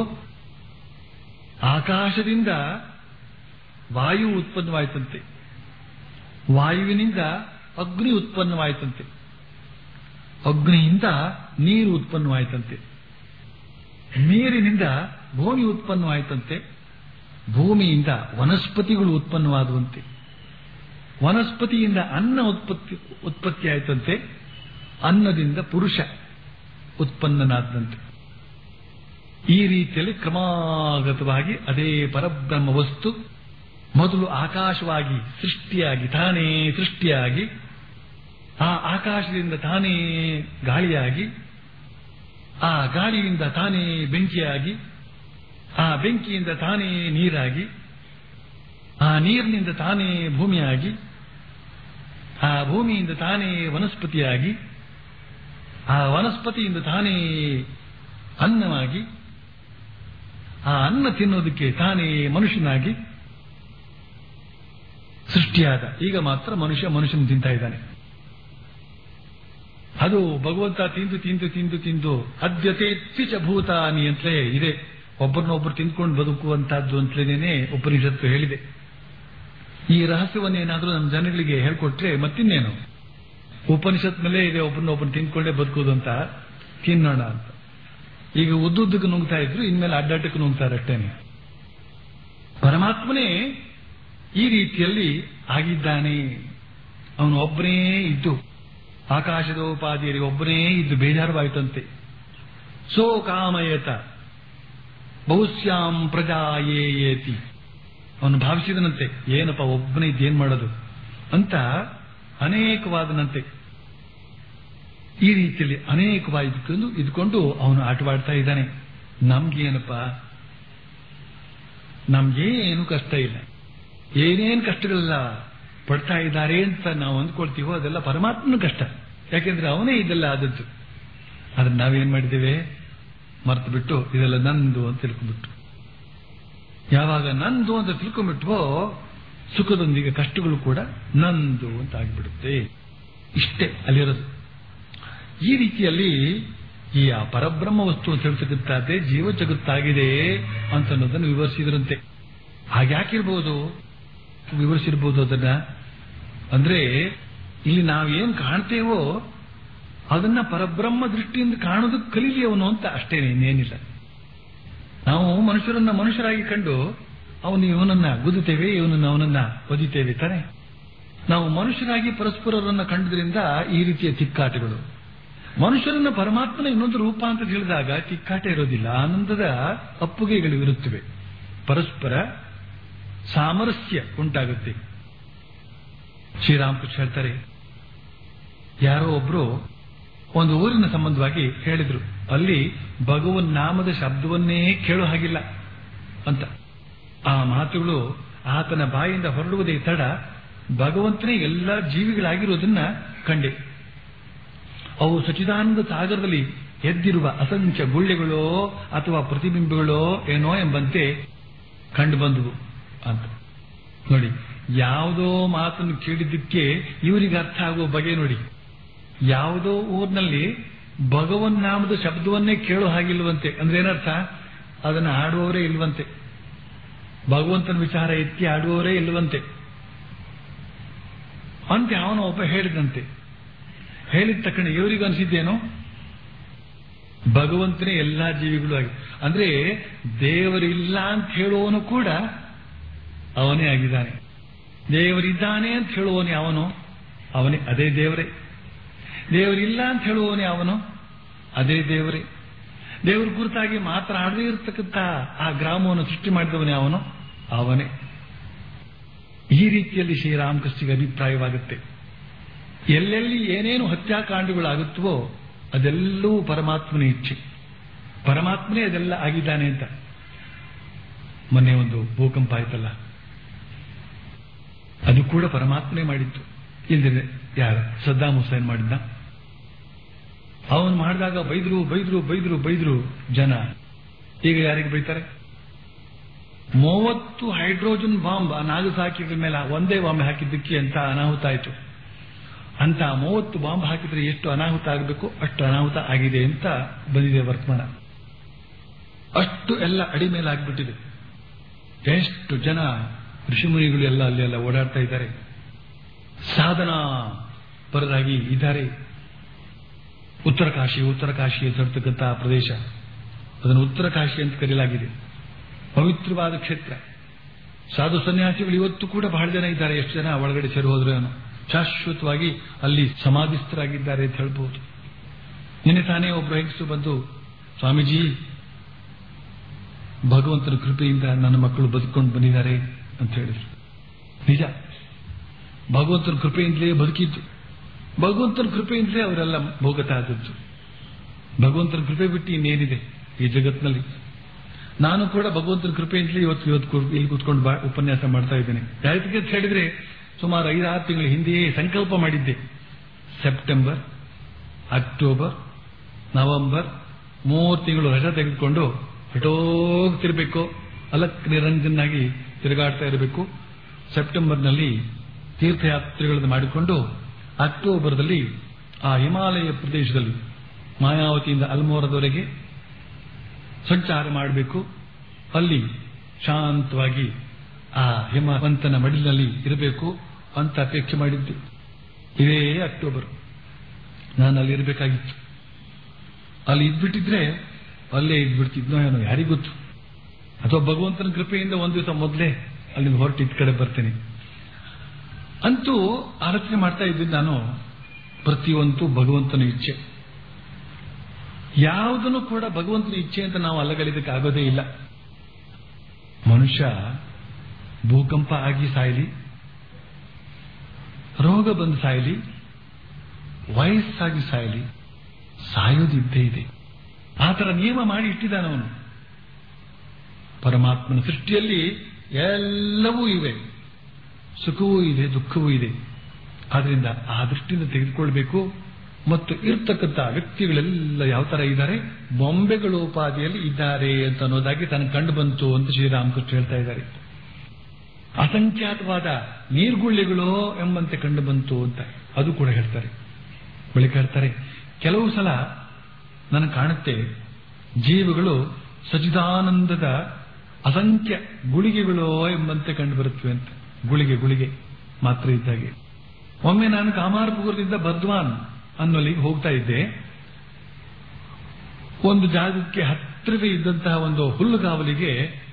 ಆಕಾಶದಿಂದ ವಾಯು ಉತ್ಪನ್ನವಾಯ್ತಂತೆ ವಾಯುವಿನಿಂದ ಅಗ್ನಿ ಉತ್ಪನ್ನವಾಯ್ತಂತೆ ಅಗ್ನಿಯಿಂದ ನೀರು ಉತ್ಪನ್ನವಾಯ್ತಂತೆ ನೀರಿನಿಂದ ಭೂಮಿ ಉತ್ಪನ್ನವಾಯ್ತಂತೆ ಭೂಮಿಯಿಂದ ವನಸ್ಪತಿಗಳು ಉತ್ಪನ್ನವಾದುವಂತೆ ವನಸ್ಪತಿಯಿಂದ ಅನ್ನ ಉತ್ಪತ್ತಿ ಉತ್ಪತ್ತಿ ಆಯ್ತಂತೆ ಅನ್ನದಿಂದ ಪುರುಷ ಉತ್ಪನ್ನನಾದಂತೆ ಈ ರೀತಿಯಲ್ಲಿ ಕ್ರಮಾಗತವಾಗಿ ಅದೇ ಪರಬ್ರಹ್ಮ ವಸ್ತು ಮೊದಲು ಆಕಾಶವಾಗಿ ಸೃಷ್ಟಿಯಾಗಿ ತಾನೇ ಸೃಷ್ಟಿಯಾಗಿ ಆ ಆಕಾಶದಿಂದ ತಾನೇ ಗಾಳಿಯಾಗಿ ಆ ಗಾಳಿಯಿಂದ ತಾನೇ ಬೆಂಕಿಯಾಗಿ ಆ ಬೆಂಕಿಯಿಂದ ತಾನೇ ನೀರಾಗಿ ಆ ನೀರಿನಿಂದ ತಾನೇ ಭೂಮಿಯಾಗಿ ಆ ಭೂಮಿಯಿಂದ ತಾನೇ ವನಸ್ಪತಿಯಾಗಿ ಆ ವನಸ್ಪತಿಯಿಂದ ತಾನೇ ಅನ್ನವಾಗಿ ಆ ಅನ್ನ ತಿನ್ನೋದಕ್ಕೆ ತಾನೇ ಮನುಷ್ಯನಾಗಿ ಸೃಷ್ಟಿಯಾದ ಈಗ ಮಾತ್ರ ಮನುಷ್ಯ ಮನುಷ್ಯನ ತಿಂತಾ ಇದ್ದಾನೆ ಅದು ಭಗವಂತ ತಿಂದು ತಿಂದು ತಿಂದು ತಿಂದು ಅದ್ಯತೆ ಚ ಭೂತಾನಿ ಅಂತಲೇ ಇದೆ ಒಬ್ಬರನ್ನೊಬ್ಬರು ತಿಂದ್ಕೊಂಡು ಬದುಕುವಂತಹದ್ದು ಅಂತಲೇನೆ ಉಪನಿಷತ್ತು ಹೇಳಿದೆ ಈ ರಹಸ್ಯವನ್ನೇನಾದ್ರೂ ನಮ್ಮ ಜನಗಳಿಗೆ ಹೇಳ್ಕೊಟ್ರೆ ಮತ್ತಿನ್ನೇನು ಉಪನಿಷತ್ ಮೇಲೆ ಇದೆ ಒಬ್ಬರನ್ನೊಬ್ಬರು ತಿಂದ್ಕೊಂಡೇ ಬದುಕೋದು ಅಂತ ತಿನ್ನೋಣ ಅಂತ ಈಗ ಉದ್ದುದ್ದಕ್ಕೆ ನುಂಗ್ತಾ ಇದ್ರು ಇನ್ಮೇಲೆ ಅಡ್ಡಾಟಕ್ಕೆ ನುಂಗ್ತಾರೆ ಅಷ್ಟೇನೆ ಪರಮಾತ್ಮನೇ ಈ ರೀತಿಯಲ್ಲಿ ಆಗಿದ್ದಾನೆ ಅವನು ಒಬ್ಬನೇ ಇದ್ದು ಆಕಾಶದ ಉಪಾಧಿಯರಿಗೆ ಒಬ್ಬನೇ ಇದ್ದು ಬೇಜಾರವಾಯಿತಂತೆ ಸೋ ಕಾಮಯತ ಬಹುಶ್ಯಾಂ ಪ್ರಜಾಯೇಯೇತಿ ಅವನು ಭಾವಿಸಿದನಂತೆ ಏನಪ್ಪ ಒಬ್ಬನೇ ಇದ್ದೇನ್ ಮಾಡೋದು ಅಂತ ಅನೇಕವಾದನಂತೆ ಈ ರೀತಿಯಲ್ಲಿ ಅನೇಕವಾಗಿದ್ದುಕೊಂಡು ಇದ್ಕೊಂಡು ಅವನು ಆಟವಾಡ್ತಾ ಇದ್ದಾನೆ ನಮ್ಗೇನಪ್ಪ ನಮ್ಗೇನು ಕಷ್ಟ ಇಲ್ಲ ಏನೇನು ಕಷ್ಟಗಳೆಲ್ಲ ಪಡ್ತಾ ಇದ್ದಾರೆ ಅಂತ ನಾವು ಅಂದ್ಕೊಳ್ತೀವೋ ಅದೆಲ್ಲ ಪರಮಾತ್ಮನ ಕಷ್ಟ ಯಾಕೆಂದ್ರೆ ಅವನೇ ಇದೆಲ್ಲ ಆದದ್ದು ಆದ್ರೆ ನಾವೇನ್ ಮಾಡಿದ್ದೇವೆ ಮರ್ತು ಬಿಟ್ಟು ಇದೆಲ್ಲ ನಂದು ಅಂತ ತಿಳ್ಕೊಂಡ್ಬಿಟ್ಟು ಯಾವಾಗ ನಂದು ಅಂತ ತಿಳ್ಕೊಂಡ್ಬಿಟ್ವೋ ಸುಖದೊಂದಿಗೆ ಕಷ್ಟಗಳು ಕೂಡ ನಂದು ಅಂತ ಆಗಿಬಿಡುತ್ತೆ ಇಷ್ಟೇ ಅಲ್ಲಿರೋದು ಈ ರೀತಿಯಲ್ಲಿ ಈ ಆ ಪರಬ್ರಹ್ಮ ವಸ್ತು ಅಂತ ಹೇಳ್ತಕ್ಕಂಥದ್ದೇ ಜೀವ ಜಗತ್ತಾಗಿದೆ ಅಂತ ಅನ್ನೋದನ್ನು ವಿವರಿಸಿದ್ರಂತೆ ಹಾಗ್ಯಾಕಿರ್ಬೋದು ವಿವರಿಸಿರ್ಬೋದು ಅದನ್ನ ಅಂದ್ರೆ ಇಲ್ಲಿ ನಾವೇನ್ ಕಾಣ್ತೇವೋ ಅದನ್ನ ಪರಬ್ರಹ್ಮ ದೃಷ್ಟಿಯಿಂದ ಕಾಣೋದಕ್ಕೆ ಕಲೀಲಿ ಅವನು ಅಂತ ಅಷ್ಟೇನೆ ಇನ್ನೇನಿಲ್ಲ ನಾವು ಮನುಷ್ಯರನ್ನ ಮನುಷ್ಯರಾಗಿ ಕಂಡು ಅವನು ಇವನನ್ನ ಗುದ್ದುತ್ತೇವೆ ಇವನನ್ನ ಅವನನ್ನ ಒದಿತೇವೆ ತಾನೆ ನಾವು ಮನುಷ್ಯರಾಗಿ ಪರಸ್ಪರರನ್ನ ಕಂಡದ್ರಿಂದ ಈ ರೀತಿಯ ತಿಕ್ಕಾಟಗಳು ಮನುಷ್ಯರನ್ನ ಪರಮಾತ್ಮನ ಇನ್ನೊಂದು ರೂಪ ಅಂತ ಹೇಳಿದಾಗ ತಿಕ್ಕಾಟ ಇರೋದಿಲ್ಲ ಆನಂದದ ಅಪ್ಪುಗೆಗಳು ಇರುತ್ತವೆ ಪರಸ್ಪರ ಸಾಮರಸ್ಯ ಉಂಟಾಗುತ್ತೆ ಶ್ರೀರಾಮಕೃಷ್ಣ ಹೇಳ್ತಾರೆ ಯಾರೋ ಒಬ್ರು ಒಂದು ಊರಿನ ಸಂಬಂಧವಾಗಿ ಹೇಳಿದ್ರು ಅಲ್ಲಿ ಭಗವನ್ ನಾಮದ ಶಬ್ದವನ್ನೇ ಕೇಳೋ ಹಾಗಿಲ್ಲ ಅಂತ ಆ ಮಾತುಗಳು ಆತನ ಬಾಯಿಂದ ಹೊರಡುವುದೇ ತಡ ಭಗವಂತನೇ ಎಲ್ಲ ಜೀವಿಗಳಾಗಿರೋದನ್ನ ಕಂಡೆ ಅವು ಸಚಿದಾನಂದ ಸಾಗರದಲ್ಲಿ ಎದ್ದಿರುವ ಅಸಂಖ್ಯ ಗುಳ್ಳೆಗಳೋ ಅಥವಾ ಪ್ರತಿಬಿಂಬಗಳೋ ಏನೋ ಎಂಬಂತೆ ಕಂಡು ಬಂದವು ಅಂತ ನೋಡಿ ಯಾವುದೋ ಮಾತನ್ನು ಕೇಳಿದ್ದಕ್ಕೆ ಇವರಿಗೆ ಅರ್ಥ ಆಗುವ ಬಗೆ ನೋಡಿ ಯಾವುದೋ ಊರಿನಲ್ಲಿ ಭಗವನ್ ನಾಮದ ಶಬ್ದವನ್ನೇ ಕೇಳೋ ಹಾಗಿಲ್ವಂತೆ ಅಂದ್ರೆ ಏನರ್ಥ ಅದನ್ನು ಆಡುವವರೇ ಇಲ್ವಂತೆ ಭಗವಂತನ ವಿಚಾರ ಎತ್ತಿ ಆಡುವವರೇ ಇಲ್ವಂತೆ ಅಂತ ಅವನು ಒಬ್ಬ ಹೇಳಿದಂತೆ ಹೇಳಿದ ತಕ್ಷಣ ಇವರಿಗೆ ಅನಿಸಿದ್ದೇನೋ ಭಗವಂತನೇ ಎಲ್ಲಾ ಜೀವಿಗಳು ಆಗಿ ಅಂದ್ರೆ ದೇವರಿಲ್ಲ ಅಂತ ಹೇಳುವವನು ಕೂಡ ಅವನೇ ಆಗಿದ್ದಾನೆ ದೇವರಿದ್ದಾನೆ ಅಂತ ಹೇಳುವವನೇ ಅವನು ಅವನೇ ಅದೇ ದೇವರೇ ದೇವರಿಲ್ಲ ಅಂತ ಹೇಳುವವನೇ ಅವನು ಅದೇ ದೇವರೇ ದೇವರ ಕುರಿತಾಗಿ ಮಾತನಾಡದೇ ಇರತಕ್ಕಂಥ ಆ ಗ್ರಾಮವನ್ನು ಸೃಷ್ಟಿ ಮಾಡಿದವನೇ ಅವನು ಅವನೇ ಈ ರೀತಿಯಲ್ಲಿ ಶ್ರೀರಾಮಕೃಷ್ಣಿಗೆ ಅಭಿಪ್ರಾಯವಾಗುತ್ತೆ ಎಲ್ಲೆಲ್ಲಿ ಏನೇನು ಹತ್ಯಾಕಾಂಡಗಳಾಗುತ್ತವೋ ಅದೆಲ್ಲವೂ ಪರಮಾತ್ಮನ ಇಚ್ಛೆ ಪರಮಾತ್ಮನೇ ಅದೆಲ್ಲ ಆಗಿದ್ದಾನೆ ಅಂತ ಮೊನ್ನೆ ಒಂದು ಭೂಕಂಪ ಆಯ್ತಲ್ಲ ಅದು ಕೂಡ ಪರಮಾತ್ಮನೇ ಮಾಡಿತ್ತು ಇಲ್ದಿದೆ ಯಾರು ಸದ್ದಾಮ್ ಹುಸೇನ್ ಮಾಡಿದ್ದ ಅವನು ಮಾಡಿದಾಗ ಬೈದ್ರು ಬೈದ್ರು ಬೈದ್ರು ಬೈದ್ರು ಜನ ಈಗ ಯಾರಿಗೆ ಬೈತಾರೆ ಮೂವತ್ತು ಹೈಡ್ರೋಜನ್ ಬಾಂಬ್ ಆ ನಾಗಸಾಕಿಗಳ ಮೇಲೆ ಒಂದೇ ಬಾಂಬ್ ಹಾಕಿದ್ದಕ್ಕೆ ಅಂತ ಅನಾಹುತ ಆಯಿತು ಅಂತ ಮೂವತ್ತು ಬಾಂಬ್ ಹಾಕಿದ್ರೆ ಎಷ್ಟು ಅನಾಹುತ ಆಗಬೇಕು ಅಷ್ಟು ಅನಾಹುತ ಆಗಿದೆ ಅಂತ ಬಂದಿದೆ ವರ್ತಮಾನ ಅಷ್ಟು ಎಲ್ಲ ಅಡಿ ಮೇಲೆ ಆಗ್ಬಿಟ್ಟಿದೆ ಎಷ್ಟು ಜನ ಋಷಿಮುನಿಗಳು ಎಲ್ಲ ಅಲ್ಲಿ ಎಲ್ಲ ಓಡಾಡ್ತಾ ಇದ್ದಾರೆ ಸಾಧನಾ ಪರರಾಗಿ ಇದ್ದಾರೆ ಉತ್ತರ ಕಾಶಿ ಉತ್ತರ ಕಾಶಿ ಅಂತಕ್ಕಂಥ ಪ್ರದೇಶ ಅದನ್ನು ಉತ್ತರ ಕಾಶಿ ಅಂತ ಕರೆಯಲಾಗಿದೆ ಪವಿತ್ರವಾದ ಕ್ಷೇತ್ರ ಸಾಧು ಸನ್ಯಾಸಿಗಳು ಇವತ್ತು ಕೂಡ ಬಹಳ ಜನ ಇದ್ದಾರೆ ಎಷ್ಟು ಜನ ಒಳಗಡೆ ಸೇರಿ ಹೋದ್ರೆ ಏನೋ ಶಾಶ್ವತವಾಗಿ ಅಲ್ಲಿ ಸಮಾಧಿಸ್ಥರಾಗಿದ್ದಾರೆ ಅಂತ ಹೇಳ್ಬೋದು ನಿನ್ನೆ ತಾನೇ ಒಬ್ಬರು ಹೆಂಗಸು ಬಂದು ಸ್ವಾಮೀಜಿ ಭಗವಂತನ ಕೃಪೆಯಿಂದ ನನ್ನ ಮಕ್ಕಳು ಬದುಕೊಂಡು ಬಂದಿದ್ದಾರೆ ಅಂತ ಹೇಳಿದ್ರು ನಿಜ ಭಗವಂತನ ಕೃಪೆಯಿಂದಲೇ ಬದುಕಿದ್ದು ಭಗವಂತನ ಕೃಪೆಯಿಂದಲೇ ಅವರೆಲ್ಲ ಭೋಗತ ಆದದ್ದು ಭಗವಂತನ ಕೃಪೆ ಬಿಟ್ಟು ಇನ್ನೇನಿದೆ ಈ ಜಗತ್ತಿನಲ್ಲಿ ನಾನು ಕೂಡ ಭಗವಂತನ ಕೃಪೆಯಿಂದಲೇ ಇವತ್ತು ಇವತ್ತು ಇಲ್ಲಿ ಕೂತ್ಕೊಂಡು ಬಾ ಉಪನ್ಯಾಸ ಮಾಡ್ತಾ ಇದ್ದೇನೆ ಯಾಕೆ ಅಂತ ಹೇಳಿದ್ರೆ ಸುಮಾರು ಐದಾರು ತಿಂಗಳ ಹಿಂದೆಯೇ ಸಂಕಲ್ಪ ಮಾಡಿದ್ದೆ ಸೆಪ್ಟೆಂಬರ್ ಅಕ್ಟೋಬರ್ ನವೆಂಬರ್ ಮೂರು ತಿಂಗಳು ರಜೆ ತೆಗೆದುಕೊಂಡು ಹೊಟ್ಟೋಗ್ತಿರ್ಬೇಕು ಅಲಕ್ ನಿರಂಜನಾಗಿ ತಿರುಗಾಡ್ತಾ ಇರಬೇಕು ಸೆಪ್ಟೆಂಬರ್ನಲ್ಲಿ ತೀರ್ಥಯಾತ್ರೆಗಳನ್ನು ಮಾಡಿಕೊಂಡು ಅಕ್ಟೋಬರ್ದಲ್ಲಿ ಆ ಹಿಮಾಲಯ ಪ್ರದೇಶದಲ್ಲಿ ಮಾಯಾವತಿಯಿಂದ ಅಲ್ಮೋರದವರೆಗೆ ಸಂಚಾರ ಮಾಡಬೇಕು ಅಲ್ಲಿ ಶಾಂತವಾಗಿ ಆ ಹಿಮವಂತನ ಮಡಿಲಿನಲ್ಲಿ ಇರಬೇಕು ಅಂತ ಅಪೇಕ್ಷೆ ಮಾಡಿದ್ದೆ ಇದೇ ಅಕ್ಟೋಬರ್ ನಾನು ಅಲ್ಲಿ ಇರಬೇಕಾಗಿತ್ತು ಅಲ್ಲಿ ಇದ್ಬಿಟ್ಟಿದ್ರೆ ಅಲ್ಲೇ ಇದ್ಬಿಡ್ತಿದ್ನೋ ಏನೋ ಯಾರಿಗೂ ಗೊತ್ತು ಅಥವಾ ಭಗವಂತನ ಕೃಪೆಯಿಂದ ಒಂದು ದಿವಸ ಮೊದಲೇ ಅಲ್ಲಿಂದ ಹೊರಟು ಇದ್ ಕಡೆ ಬರ್ತೇನೆ ಅಂತೂ ಆಲೋಚನೆ ಮಾಡ್ತಾ ಇದ್ದೀನಿ ನಾನು ಪ್ರತಿಯೊಂದು ಭಗವಂತನ ಇಚ್ಛೆ ಯಾವುದನ್ನು ಕೂಡ ಭಗವಂತನ ಇಚ್ಛೆ ಅಂತ ನಾವು ಅಲ್ಲಗಲಿದಕ್ಕೆ ಆಗೋದೇ ಇಲ್ಲ ಮನುಷ್ಯ ಭೂಕಂಪ ಆಗಿ ಸಾಯಲಿ ರೋಗ ಬಂದು ಸಾಯಲಿ ವಯಸ್ಸಾಗಿ ಸಾಯಲಿ ಸಾಯೋದಿದ್ದೇ ಇದೆ ಆ ಥರ ನಿಯಮ ಮಾಡಿ ಇಟ್ಟಿದ್ದಾನವನು ಪರಮಾತ್ಮನ ಸೃಷ್ಟಿಯಲ್ಲಿ ಎಲ್ಲವೂ ಇವೆ ಸುಖವೂ ಇದೆ ದುಃಖವೂ ಇದೆ ಆದ್ರಿಂದ ಆ ದೃಷ್ಟಿಯಿಂದ ತೆಗೆದುಕೊಳ್ಬೇಕು ಮತ್ತು ಇರ್ತಕ್ಕಂಥ ವ್ಯಕ್ತಿಗಳೆಲ್ಲ ಯಾವ ತರ ಇದ್ದಾರೆ ಬೊಂಬೆಗಳು ಉಪಾಧಿಯಲ್ಲಿ ಇದ್ದಾರೆ ಅಂತ ಅನ್ನೋದಾಗಿ ತನಗೆ ಕಂಡು ಬಂತು ಅಂತ ಶ್ರೀರಾಮಕೃಷ್ಣ ಹೇಳ್ತಾ ಇದ್ದಾರೆ ಅಸಂಖ್ಯಾತವಾದ ನೀರ್ಗುಳ್ಳಿಗಳು ಎಂಬಂತೆ ಕಂಡು ಬಂತು ಅಂತ ಅದು ಕೂಡ ಹೇಳ್ತಾರೆ ಬಳಿಕ ಹೇಳ್ತಾರೆ ಕೆಲವು ಸಲ ನನಗೆ ಕಾಣುತ್ತೆ ಜೀವಗಳು ಸಚಿದಾನಂದದ ಅಸಂಖ್ಯ ಗುಳಿಗೆಗಳು ಎಂಬಂತೆ ಕಂಡು ಬರುತ್ತವೆ ಅಂತ ಗುಳಿಗೆ ಗುಳಿಗೆ ಮಾತ್ರ ಇದ್ದಾಗೆ ಒಮ್ಮೆ ನಾನು ಕಾಮಾರಪುರದಿಂದ ಬರ್ದ್ವಾನ್ ಅನ್ನೋಲ್ಲಿಗೆ ಹೋಗ್ತಾ ಇದ್ದೆ ಒಂದು ಜಾಗಕ್ಕೆ ಹತ್ತಿರವೇ ಇದ್ದಂತಹ ಒಂದು ಹುಲ್ಲುಗಾವಲಿಗೆ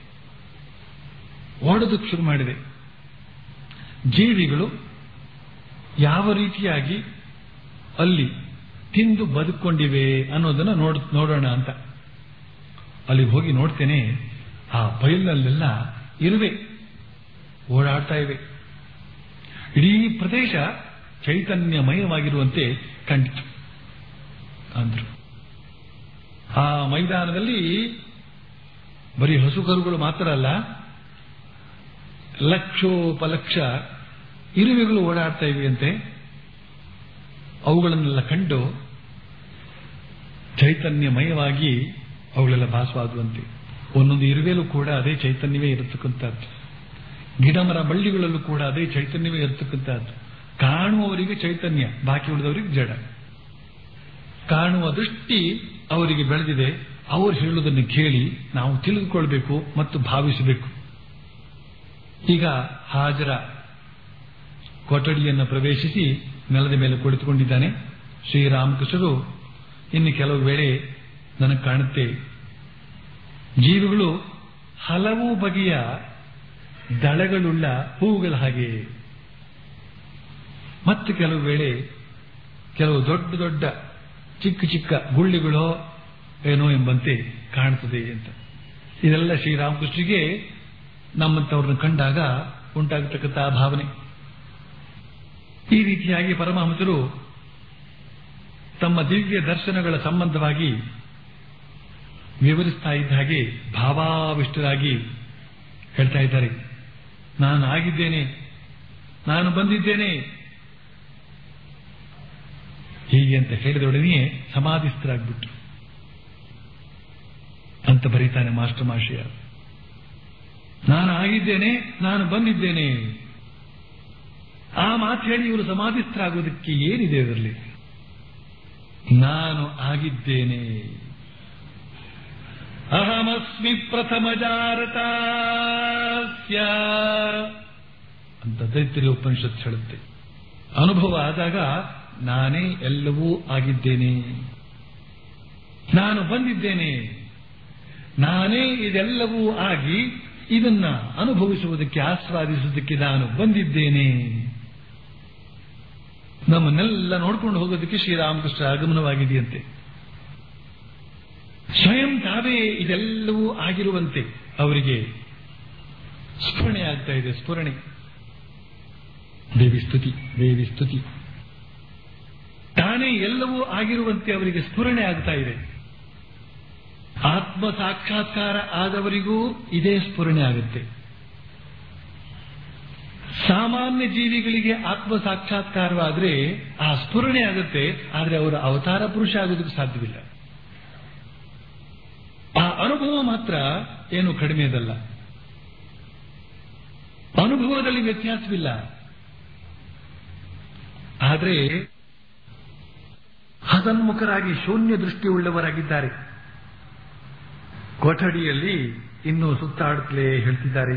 ಓಡೋದಕ್ಕೆ ಶುರು ಮಾಡಿದೆ ಜೀವಿಗಳು ಯಾವ ರೀತಿಯಾಗಿ ಅಲ್ಲಿ ತಿಂದು ಬದುಕೊಂಡಿವೆ ಅನ್ನೋದನ್ನ ನೋಡ್ ನೋಡೋಣ ಅಂತ ಅಲ್ಲಿಗೆ ಹೋಗಿ ನೋಡ್ತೇನೆ ಆ ಬಯಲಿನಲ್ಲೆಲ್ಲ ಇರುವೆ ಓಡಾಡ್ತಾ ಇವೆ ಇಡೀ ಪ್ರದೇಶ ಚೈತನ್ಯಮಯವಾಗಿರುವಂತೆ ಕಂಡಿತು ಅಂದ್ರು ಆ ಮೈದಾನದಲ್ಲಿ ಬರೀ ಹಸುಕರುಗಳು ಮಾತ್ರ ಅಲ್ಲ ಲಕ್ಷೋಪಲಕ್ಷ ಇರುವೆಗಳು ಓಡಾಡ್ತಾ ಇವೆಯಂತೆ ಅವುಗಳನ್ನೆಲ್ಲ ಕಂಡು ಚೈತನ್ಯಮಯವಾಗಿ ಅವುಗಳೆಲ್ಲ ಭಾಸವಾಗುವಂತೆ ಒಂದೊಂದು ಇರುವೆಲೂ ಕೂಡ ಅದೇ ಚೈತನ್ಯವೇ ಇರತಕ್ಕಂಥದ್ದು ಗಿಡ ಮರ ಬಳ್ಳಿಗಳಲ್ಲೂ ಕೂಡ ಅದೇ ಚೈತನ್ಯವೇ ಇರತಕ್ಕಂಥದ್ದು ಕಾಣುವವರಿಗೆ ಚೈತನ್ಯ ಬಾಕಿ ಉಳಿದವರಿಗೆ ಜಡ ಕಾಣುವ ದೃಷ್ಟಿ ಅವರಿಗೆ ಬೆಳೆದಿದೆ ಅವರು ಹೇಳುವುದನ್ನು ಕೇಳಿ ನಾವು ತಿಳಿದುಕೊಳ್ಬೇಕು ಮತ್ತು ಭಾವಿಸಬೇಕು ಈಗ ಹಾಜರ ಕೊಠಡಿಯನ್ನು ಪ್ರವೇಶಿಸಿ ನೆಲದ ಮೇಲೆ ಕುಳಿತುಕೊಂಡಿದ್ದಾನೆ ಶ್ರೀರಾಮಕೃಷ್ಣರು ಇನ್ನು ಕೆಲವು ವೇಳೆ ನನಗೆ ಕಾಣುತ್ತೆ ಜೀವಿಗಳು ಹಲವು ಬಗೆಯ ದಳಗಳುಳ್ಳ ಹೂವುಗಳ ಹಾಗೆ ಮತ್ತು ಕೆಲವು ವೇಳೆ ಕೆಲವು ದೊಡ್ಡ ದೊಡ್ಡ ಚಿಕ್ಕ ಚಿಕ್ಕ ಗುಳ್ಳಿಗಳೋ ಏನೋ ಎಂಬಂತೆ ಕಾಣುತ್ತದೆ ಅಂತ ಇದೆಲ್ಲ ಶ್ರೀರಾಮಕೃಷ್ಣರಿಗೆ ನಮ್ಮಂತವ್ರನ್ನ ಕಂಡಾಗ ಉಂಟಾಗತಕ್ಕಂಥ ಭಾವನೆ ಈ ರೀತಿಯಾಗಿ ಪರಮಹಂಸರು ತಮ್ಮ ದಿವ್ಯ ದರ್ಶನಗಳ ಸಂಬಂಧವಾಗಿ ವಿವರಿಸ್ತಾ ಇದ್ದ ಹಾಗೆ ಭಾವಾವಿಷ್ಟರಾಗಿ ಹೇಳ್ತಾ ಇದ್ದಾರೆ ನಾನು ಆಗಿದ್ದೇನೆ ನಾನು ಬಂದಿದ್ದೇನೆ ಹೀಗೆ ಅಂತ ಹೇಳಿದೊಡನೆಯೇ ಸಮಾಧಿಸ್ಥರಾಗ್ಬಿಟ್ರು ಅಂತ ಬರೀತಾನೆ ಮಾಸ್ಟರ್ ಮಾಷಿಯ ನಾನು ಆಗಿದ್ದೇನೆ ನಾನು ಬಂದಿದ್ದೇನೆ ಆ ಮಾತು ಹೇಳಿ ಇವರು ಸಮಾಧಿಸ್ಥರಾಗೋದಕ್ಕೆ ಏನಿದೆ ಅದರಲ್ಲಿ ನಾನು ಆಗಿದ್ದೇನೆ ಅಹಮಸ್ಮಿ ಪ್ರಥಮ ಜಾರತಾಸ್ಯ ಅಂತ ದೈತ್ರಿ ಉಪನಿಷತ್ ಹೇಳುತ್ತೆ ಅನುಭವ ಆದಾಗ ನಾನೇ ಎಲ್ಲವೂ ಆಗಿದ್ದೇನೆ ನಾನು ಬಂದಿದ್ದೇನೆ ನಾನೇ ಇದೆಲ್ಲವೂ ಆಗಿ ಇದನ್ನ ಅನುಭವಿಸುವುದಕ್ಕೆ ಆಸ್ವಾದಿಸುವುದಕ್ಕೆ ನಾನು ಬಂದಿದ್ದೇನೆ ನಮ್ಮನ್ನೆಲ್ಲ ನೋಡ್ಕೊಂಡು ಹೋಗೋದಕ್ಕೆ ಶ್ರೀರಾಮಕೃಷ್ಣ ಆಗಮನವಾಗಿದೆಯಂತೆ ಸ್ವಯಂ ತಾವೇ ಇದೆಲ್ಲವೂ ಆಗಿರುವಂತೆ ಅವರಿಗೆ ಸ್ಫುರಣೆ ಆಗ್ತಾ ಇದೆ ಸ್ಫುರಣೆ ದೇವಿ ಸ್ತುತಿ ದೇವಿ ಸ್ತುತಿ ತಾನೇ ಎಲ್ಲವೂ ಆಗಿರುವಂತೆ ಅವರಿಗೆ ಸ್ಫುರಣೆ ಆಗ್ತಾ ಇದೆ ಆತ್ಮ ಸಾಕ್ಷಾತ್ಕಾರ ಆದವರಿಗೂ ಇದೇ ಸ್ಫುರಣೆ ಆಗುತ್ತೆ ಸಾಮಾನ್ಯ ಜೀವಿಗಳಿಗೆ ಆತ್ಮ ಸಾಕ್ಷಾತ್ಕಾರವಾದ್ರೆ ಆ ಸ್ಫುರಣೆ ಆಗುತ್ತೆ ಆದ್ರೆ ಅವರ ಅವತಾರ ಪುರುಷ ಆಗೋದಕ್ಕೆ ಸಾಧ್ಯವಿಲ್ಲ ಆ ಅನುಭವ ಮಾತ್ರ ಏನು ಕಡಿಮೆದಲ್ಲ ಅನುಭವದಲ್ಲಿ ವ್ಯತ್ಯಾಸವಿಲ್ಲ ಆದರೆ ಹಸನ್ಮುಖರಾಗಿ ಶೂನ್ಯ ದೃಷ್ಟಿಯುಳ್ಳವರಾಗಿದ್ದಾರೆ ಕೊಠಡಿಯಲ್ಲಿ ಇನ್ನೂ ಸುತ್ತಾಡುತ್ತಲೇ ಹೇಳ್ತಿದ್ದಾರೆ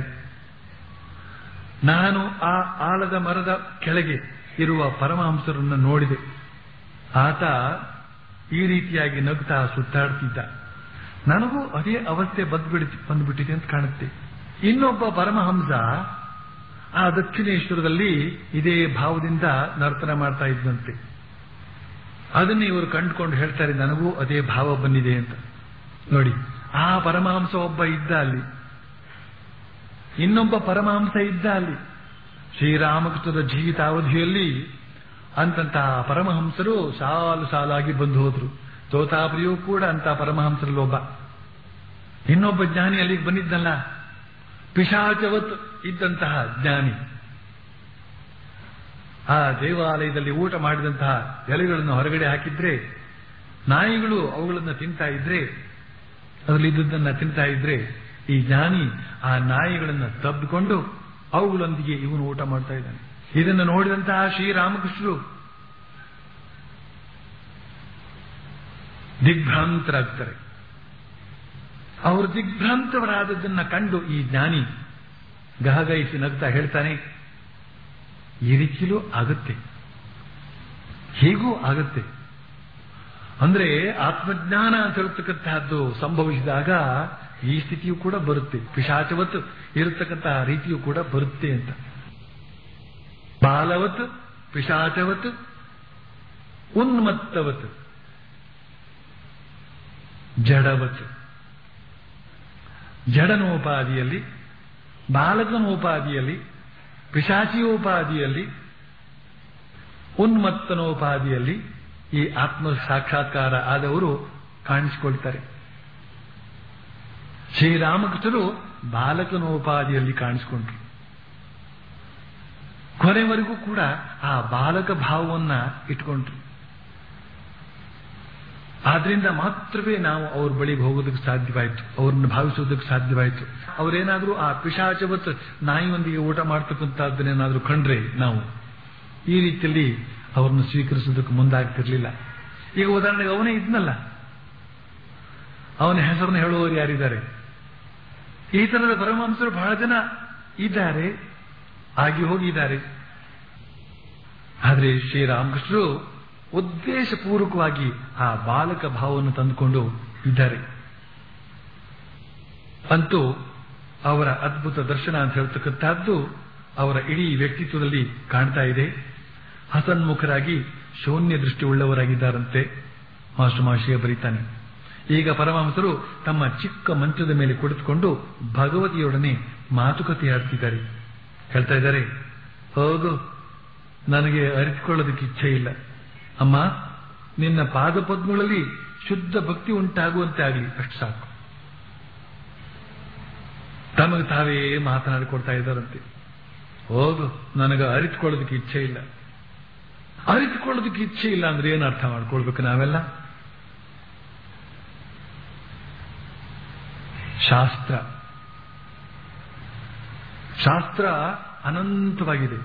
ನಾನು ಆ ಆಲದ ಮರದ ಕೆಳಗೆ ಇರುವ ಪರಮಹಂಸರನ್ನು ನೋಡಿದೆ ಆತ ಈ ರೀತಿಯಾಗಿ ನಗ್ತಾ ಸುತ್ತಾಡ್ತಿದ್ದ ನನಗೂ ಅದೇ ಅವಸ್ಥೆ ಬಂದ್ಬಿಡಿ ಬಂದ್ಬಿಟ್ಟಿದೆ ಅಂತ ಕಾಣುತ್ತೆ ಇನ್ನೊಬ್ಬ ಪರಮಹಂಸ ಆ ದಕ್ಷಿಣೇಶ್ವರದಲ್ಲಿ ಇದೇ ಭಾವದಿಂದ ನರ್ತನ ಮಾಡ್ತಾ ಇದ್ದಂತೆ ಅದನ್ನೇ ಇವರು ಕಂಡುಕೊಂಡು ಹೇಳ್ತಾರೆ ನನಗೂ ಅದೇ ಭಾವ ಬಂದಿದೆ ಅಂತ ನೋಡಿ ಆ ಪರಮಹಂಸ ಒಬ್ಬ ಇದ್ದ ಅಲ್ಲಿ ಇನ್ನೊಬ್ಬ ಪರಮಹಂಸ ಇದ್ದ ಅಲ್ಲಿ ಶ್ರೀರಾಮಕೃಷ್ಣದ ಜೀವಿತಾವಧಿಯಲ್ಲಿ ಅಂತಂತಹ ಪರಮಹಂಸರು ಸಾಲು ಸಾಲಾಗಿ ಬಂದು ಹೋದ್ರು ತೋತಾಪುರಿಯೂ ಕೂಡ ಅಂತ ಪರಮಹಂಸರಲ್ಲಿ ಒಬ್ಬ ಇನ್ನೊಬ್ಬ ಜ್ಞಾನಿ ಅಲ್ಲಿಗೆ ಬಂದಿದ್ದಲ್ಲ ಪಿಶಾಚವತ್ ಇದ್ದಂತಹ ಜ್ಞಾನಿ ಆ ದೇವಾಲಯದಲ್ಲಿ ಊಟ ಮಾಡಿದಂತಹ ಎಲೆಗಳನ್ನು ಹೊರಗಡೆ ಹಾಕಿದ್ರೆ ನಾಯಿಗಳು ಅವುಗಳನ್ನು ತಿಂತಾ ಇದ್ರೆ ಅದರಲ್ಲಿ ಇದ್ದದ್ದನ್ನ ತಿಂತಾ ಇದ್ರೆ ಈ ಜ್ಞಾನಿ ಆ ನಾಯಿಗಳನ್ನ ತಬ್ಬಿಕೊಂಡು ಅವುಗಳೊಂದಿಗೆ ಇವನು ಊಟ ಮಾಡ್ತಾ ಇದ್ದಾನೆ ಇದನ್ನು ನೋಡಿದಂತಹ ಶ್ರೀರಾಮಕೃಷ್ಣರು ದಿಗ್ಭ್ರಾಂತರಾಗ್ತಾರೆ ಅವರು ದಿಗ್ಭ್ರಾಂತವರಾದದ್ದನ್ನ ಕಂಡು ಈ ಜ್ಞಾನಿ ಗಹಗೈಸಿ ನಗ್ತಾ ಹೇಳ್ತಾನೆ ಈ ರೀತಿಲೂ ಆಗುತ್ತೆ ಹೀಗೂ ಆಗುತ್ತೆ ಅಂದ್ರೆ ಆತ್ಮಜ್ಞಾನ ಅಂತ ಹೇಳ್ತಕ್ಕಂತಹದ್ದು ಸಂಭವಿಸಿದಾಗ ಈ ಸ್ಥಿತಿಯು ಕೂಡ ಬರುತ್ತೆ ಪಿಶಾಚವತ್ ಇರತಕ್ಕಂತಹ ರೀತಿಯು ಕೂಡ ಬರುತ್ತೆ ಅಂತ ಬಾಲವತ್ ಪಿಶಾಚವತ್ ಉನ್ಮತ್ತವತ್ ಜಡವತ್ ಜಡನೋಪಾದಿಯಲ್ಲಿ ಬಾಲಕನೋಪಾದಿಯಲ್ಲಿ ಪಿಶಾಚಿಯೋಪಾದಿಯಲ್ಲಿ ಉನ್ಮತ್ತನೋಪಾದಿಯಲ್ಲಿ ಈ ಆತ್ಮ ಸಾಕ್ಷಾತ್ಕಾರ ಆದವರು ಕಾಣಿಸಿಕೊಳ್ತಾರೆ ಶ್ರೀರಾಮಕೃಷ್ಣರು ಬಾಲಕನೋಪಾದಿಯಲ್ಲಿ ಕಾಣಿಸಿಕೊಂಡ್ರು ಕೊನೆವರೆಗೂ ಕೂಡ ಆ ಬಾಲಕ ಭಾವವನ್ನ ಇಟ್ಕೊಂಡ್ರು ಆದ್ರಿಂದ ಮಾತ್ರವೇ ನಾವು ಅವ್ರ ಬಳಿಗೆ ಹೋಗೋದಕ್ಕೆ ಸಾಧ್ಯವಾಯಿತು ಅವ್ರನ್ನ ಭಾವಿಸೋದಕ್ಕೆ ಸಾಧ್ಯವಾಯಿತು ಅವರೇನಾದ್ರೂ ಆ ಪಿಶಾಚವತ್ ನಾಯಿಯೊಂದಿಗೆ ಊಟ ಮಾಡ್ತಕ್ಕಂಥದ್ದನ್ನೇನಾದ್ರೂ ಕಂಡ್ರೆ ನಾವು ಈ ರೀತಿಯಲ್ಲಿ ಅವ್ರನ್ನ ಸ್ವೀಕರಿಸೋದಕ್ಕೆ ಮುಂದಾಗ್ತಿರ್ಲಿಲ್ಲ ಈಗ ಉದಾಹರಣೆಗೆ ಅವನೇ ಇದ್ನಲ್ಲ ಅವನ ಹೆಸರನ್ನು ಹೇಳುವವರು ಯಾರಿದ್ದಾರೆ ಈ ತರದ ಪರಮಹಂಸರು ಬಹಳ ಜನ ಇದ್ದಾರೆ ಆಗಿ ಹೋಗಿದ್ದಾರೆ ಆದ್ರೆ ಶ್ರೀರಾಮಕೃಷ್ಣರು ಉದ್ದೇಶಪೂರ್ವಕವಾಗಿ ಆ ಬಾಲಕ ಭಾವವನ್ನು ತಂದುಕೊಂಡು ಇದ್ದಾರೆ ಅಂತೂ ಅವರ ಅದ್ಭುತ ದರ್ಶನ ಅಂತ ಹೇಳ್ತಕ್ಕಂಥದ್ದು ಅವರ ಇಡೀ ವ್ಯಕ್ತಿತ್ವದಲ್ಲಿ ಕಾಣ್ತಾ ಇದೆ ಹಸನ್ಮುಖರಾಗಿ ಶೂನ್ಯ ದೃಷ್ಟಿ ಉಳ್ಳವರಾಗಿದ್ದಾರಂತೆ ಮಾಸ್ಟರ್ ಮಾಶಿಯ ಬರೀತಾನೆ ಈಗ ಪರಮಹಂಸರು ತಮ್ಮ ಚಿಕ್ಕ ಮಂಚದ ಮೇಲೆ ಕುಳಿತುಕೊಂಡು ಭಗವತಿಯೊಡನೆ ಮಾತುಕತೆ ಆಡ್ತಿದ್ದಾರೆ ಹೇಳ್ತಾ ಇದ್ದಾರೆ ಹೌದು ನನಗೆ ಅರಿತುಕೊಳ್ಳೋದಕ್ಕೆ ಇಚ್ಛೆ ಇಲ್ಲ ಅಮ್ಮ ನಿನ್ನ ಪಾದಪದ್ಮಗಳಲ್ಲಿ ಶುದ್ಧ ಭಕ್ತಿ ಉಂಟಾಗುವಂತೆ ಆಗಲಿ ಅಷ್ಟು ಸಾಕು ತಮಗೆ ತಾವೇ ಮಾತನಾಡಿಕೊಡ್ತಾ ಇದ್ದಾರಂತೆ ಹೋಗು ನನಗೆ ಅರಿತುಕೊಳ್ಳೋದಕ್ಕೆ ಇಚ್ಛೆ ಇಲ್ಲ ಅರಿತುಕೊಳ್ಳೋದಕ್ಕೆ ಇಚ್ಛೆ ಇಲ್ಲ ಅಂದ್ರೆ ಏನು ಅರ್ಥ ಮಾಡ್ಕೊಳ್ಬೇಕು ನಾವೆಲ್ಲ ಶಾಸ್ತ್ರ ಶಾಸ್ತ್ರ ಅನಂತವಾಗಿದೆ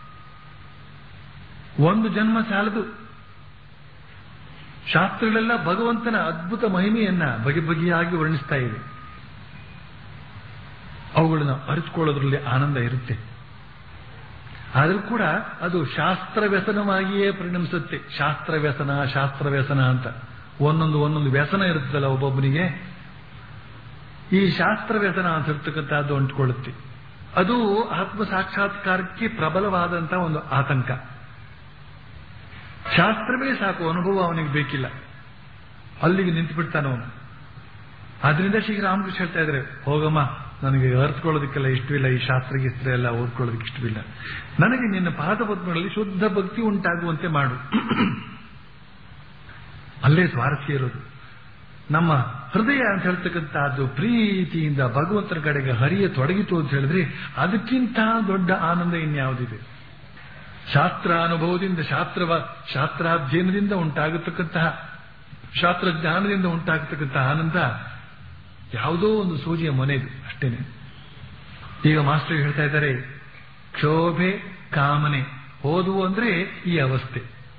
ಒಂದು ಜನ್ಮ ಸಾಲದು ಶಾಸ್ತ್ರಗಳೆಲ್ಲ ಭಗವಂತನ ಅದ್ಭುತ ಮಹಿಮೆಯನ್ನ ಬಗೆ ಬಗೆಯಾಗಿ ವರ್ಣಿಸ್ತಾ ಇವೆ ಅವುಗಳನ್ನು ಅರಿತುಕೊಳ್ಳೋದ್ರಲ್ಲಿ ಆನಂದ ಇರುತ್ತೆ ಆದರೂ ಕೂಡ ಅದು ಶಾಸ್ತ್ರ ವ್ಯಸನವಾಗಿಯೇ ಪರಿಣಮಿಸುತ್ತೆ ಶಾಸ್ತ್ರ ವ್ಯಸನ ಶಾಸ್ತ್ರ ವ್ಯಸನ ಅಂತ ಒಂದೊಂದು ಒಂದೊಂದು ವ್ಯಸನ ಇರುತ್ತಲ್ಲ ಒಬ್ಬೊಬ್ಬನಿಗೆ ಈ ಶಾಸ್ತ್ರ ವ್ಯಸನ ಅಂತ ಇರ್ತಕ್ಕಂಥದ್ದು ಅಂಟ್ಕೊಳ್ಳುತ್ತೆ ಅದು ಆತ್ಮ ಸಾಕ್ಷಾತ್ಕಾರಕ್ಕೆ ಪ್ರಬಲವಾದಂತಹ ಒಂದು ಆತಂಕ ಶಾಸ್ತ್ರವೇ ಸಾಕು ಅನುಭವ ಅವನಿಗೆ ಬೇಕಿಲ್ಲ ಅಲ್ಲಿಗೆ ನಿಂತು ಬಿಡ್ತಾನ ಅವನು ಆದ್ರಿಂದ ಶ್ರೀರಾಮಕೃಷ್ಣ ಹೇಳ್ತಾ ಇದ್ರೆ ಹೋಗಮ್ಮ ನನಗೆ ಅರ್ಥಕೊಳ್ಳೋದಕ್ಕೆಲ್ಲ ಇಷ್ಟವಿಲ್ಲ ಈ ಶಾಸ್ತ್ರ ಗಿಸ್ತ್ರ ಎಲ್ಲ ಓದ್ಕೊಳ್ಳೋದಕ್ಕೆ ಇಷ್ಟವಿಲ್ಲ ನನಗೆ ನಿನ್ನ ಪಾದಪದ್ಮಗಳಲ್ಲಿ ಶುದ್ಧ ಭಕ್ತಿ ಉಂಟಾಗುವಂತೆ ಮಾಡು ಅಲ್ಲೇ ಸ್ವಾರಸ್ಯ ಇರೋದು ನಮ್ಮ ಹೃದಯ ಅಂತ ಹೇಳ್ತಕ್ಕಂಥದ್ದು ಪ್ರೀತಿಯಿಂದ ಭಗವಂತನ ಕಡೆಗೆ ಹರಿಯ ತೊಡಗಿತು ಅಂತ ಹೇಳಿದ್ರೆ ಅದಕ್ಕಿಂತ ದೊಡ್ಡ ಆನಂದ ಇನ್ಯಾವುದಿದೆ ಶಾಸ್ತ್ರ ಅನುಭವದಿಂದ ಶಾಸ್ತ್ರವ ಶಾಸ್ತ್ರಾಧ್ಯಯನದಿಂದ ಉಂಟಾಗತಕ್ಕಂತಹ ಶಾಸ್ತ್ರಜ್ಞಾನದಿಂದ ಉಂಟಾಗತಕ್ಕಂತಹ ಆನಂದ ಯಾವುದೋ ಒಂದು ಸೂಜಿಯ ಮನೆದು ಅಷ್ಟೇನೆ ಈಗ ಮಾಸ್ಟರ್ ಹೇಳ್ತಾ ಇದ್ದಾರೆ ಕ್ಷೋಭೆ ಕಾಮನೆ ಓದುವು ಅಂದ್ರೆ ಈ ಅವಸ್ಥೆ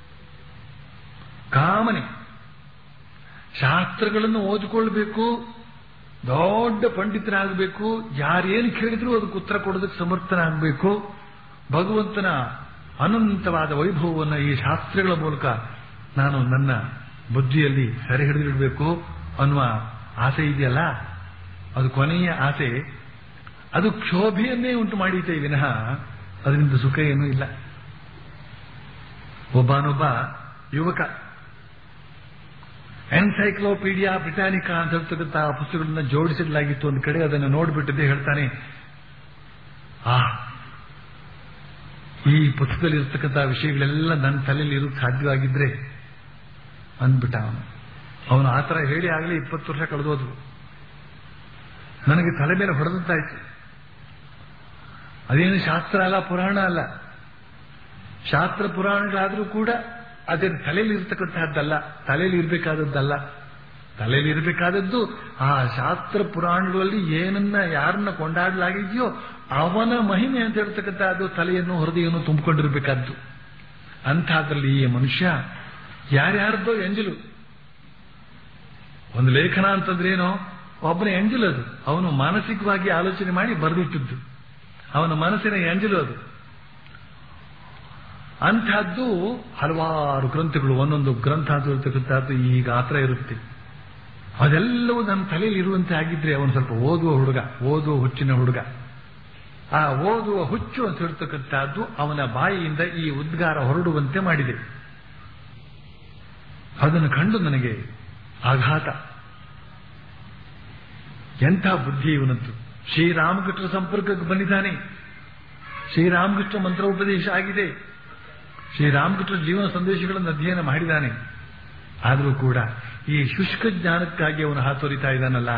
ಕಾಮನೆ ಶಾಸ್ತ್ರಗಳನ್ನು ಓದಿಕೊಳ್ಬೇಕು ದೊಡ್ಡ ಪಂಡಿತರಾಗಬೇಕು ಯಾರೇನು ಕೇಳಿದ್ರು ಅದಕ್ಕೆ ಉತ್ತರ ಕೊಡೋದಕ್ಕೆ ಸಮರ್ಥನಾಗಬೇಕು ಭಗವಂತನ ಅನಂತವಾದ ವೈಭವವನ್ನು ಈ ಶಾಸ್ತ್ರಗಳ ಮೂಲಕ ನಾನು ನನ್ನ ಬುದ್ಧಿಯಲ್ಲಿ ಸೆರೆ ಹಿಡಿದಿಡಬೇಕು ಅನ್ನುವ ಆಸೆ ಇದೆಯಲ್ಲ ಅದು ಕೊನೆಯ ಆಸೆ ಅದು ಕ್ಷೋಭೆಯನ್ನೇ ಉಂಟು ಮಾಡೀತೆ ವಿನಃ ಅದರಿಂದ ಸುಖ ಏನೂ ಇಲ್ಲ ಒಬ್ಬನೊಬ್ಬ ಯುವಕ ಎನ್ಸೈಕ್ಲೋಪೀಡಿಯಾ ಬ್ರಿಟಾನಿಕಾ ಅಂತ ಹೇಳ್ತಕ್ಕಂತಹ ಪುಸ್ತಕಗಳನ್ನ ಜೋಡಿಸಲಾಗಿತ್ತು ಒಂದು ಕಡೆ ಅದನ್ನು ನೋಡ್ಬಿಟ್ಟಿದ್ದೆ ಹೇಳ್ತಾನೆ ಆ ಈ ಪುಸ್ತಕದಲ್ಲಿ ಇರ್ತಕ್ಕಂತಹ ವಿಷಯಗಳೆಲ್ಲ ನನ್ನ ತಲೆಯಲ್ಲಿ ಇರೋದು ಸಾಧ್ಯವಾಗಿದ್ರೆ ಅಂದ್ಬಿಟ್ಟ ಅವನು ಅವನು ಆ ಥರ ಹೇಳಿ ಆಗಲಿ ಇಪ್ಪತ್ತು ವರ್ಷ ಕಳೆದೋದು ನನಗೆ ತಲೆ ಮೇಲೆ ಹೊಡೆದಂತಾಯ್ತು ಅದೇನು ಶಾಸ್ತ್ರ ಅಲ್ಲ ಪುರಾಣ ಅಲ್ಲ ಶಾಸ್ತ್ರ ಪುರಾಣಗಳಾದರೂ ಕೂಡ ಅದೇನು ತಲೆಯಲ್ಲಿ ಇರ್ತಕ್ಕಂತಹದ್ದಲ್ಲ ತಲೆಯಲ್ಲಿ ಇರಬೇಕಾದದ್ದಲ್ಲ ತಲೆಯಲ್ಲಿ ಇರಬೇಕಾದದ್ದು ಆ ಶಾಸ್ತ್ರ ಪುರಾಣಗಳಲ್ಲಿ ಏನನ್ನ ಯಾರನ್ನ ಕೊಂಡಾಡಲಾಗಿದೆಯೋ ಅವನ ಮಹಿಮೆ ಅಂತ ಹೇಳ್ತಕ್ಕಂಥದ್ದು ತಲೆಯನ್ನು ಹೃದಯವನ್ನು ತುಂಬಿಕೊಂಡಿರ್ಬೇಕಾದ್ದು ಅಂಥದ್ರಲ್ಲಿ ಈ ಮನುಷ್ಯ ಯಾರ್ಯಾರ್ದೋ ಎಂಜಲು ಒಂದು ಲೇಖನ ಅಂತಂದ್ರೆ ಏನೋ ಒಬ್ಬನ ಎಂಜಲು ಅದು ಅವನು ಮಾನಸಿಕವಾಗಿ ಆಲೋಚನೆ ಮಾಡಿ ಬರೆದಿಟ್ಟದ್ದು ಅವನ ಮನಸ್ಸಿನ ಎಂಜಲು ಅದು ಅಂಥದ್ದು ಹಲವಾರು ಗ್ರಂಥಗಳು ಒಂದೊಂದು ಗ್ರಂಥ ಅಂತ ಇರತಕ್ಕಂಥದ್ದು ಈ ಗಾತ್ರ ಇರುತ್ತೆ ಅದೆಲ್ಲವೂ ನನ್ನ ತಲೆಯಲ್ಲಿ ಇರುವಂತೆ ಆಗಿದ್ರೆ ಅವನು ಸ್ವಲ್ಪ ಓದುವ ಹುಡುಗ ಓದುವ ಹುಚ್ಚಿನ ಹುಡುಗ ಆ ಓದುವ ಹುಚ್ಚು ಅಂತ ಹೇಳ್ತಕ್ಕಂಥದ್ದು ಅವನ ಬಾಯಿಯಿಂದ ಈ ಉದ್ಗಾರ ಹೊರಡುವಂತೆ ಮಾಡಿದೆ ಅದನ್ನು ಕಂಡು ನನಗೆ ಆಘಾತ ಎಂಥ ಬುದ್ಧಿ ಇವನದ್ದು ಶ್ರೀರಾಮಕೃಷ್ಣ ಸಂಪರ್ಕಕ್ಕೆ ಬಂದಿದ್ದಾನೆ ಶ್ರೀರಾಮಕೃಷ್ಣ ಮಂತ್ರೋಪದೇಶ ಆಗಿದೆ ಶ್ರೀರಾಮಕೃಷ್ಣ ಜೀವನ ಸಂದೇಶಗಳನ್ನು ಅಧ್ಯಯನ ಮಾಡಿದ್ದಾನೆ ಆದರೂ ಕೂಡ ಈ ಶುಷ್ಕ ಜ್ಞಾನಕ್ಕಾಗಿ ಅವನು ಹಾತೊರಿತಾ ಇದ್ದಾನಲ್ಲ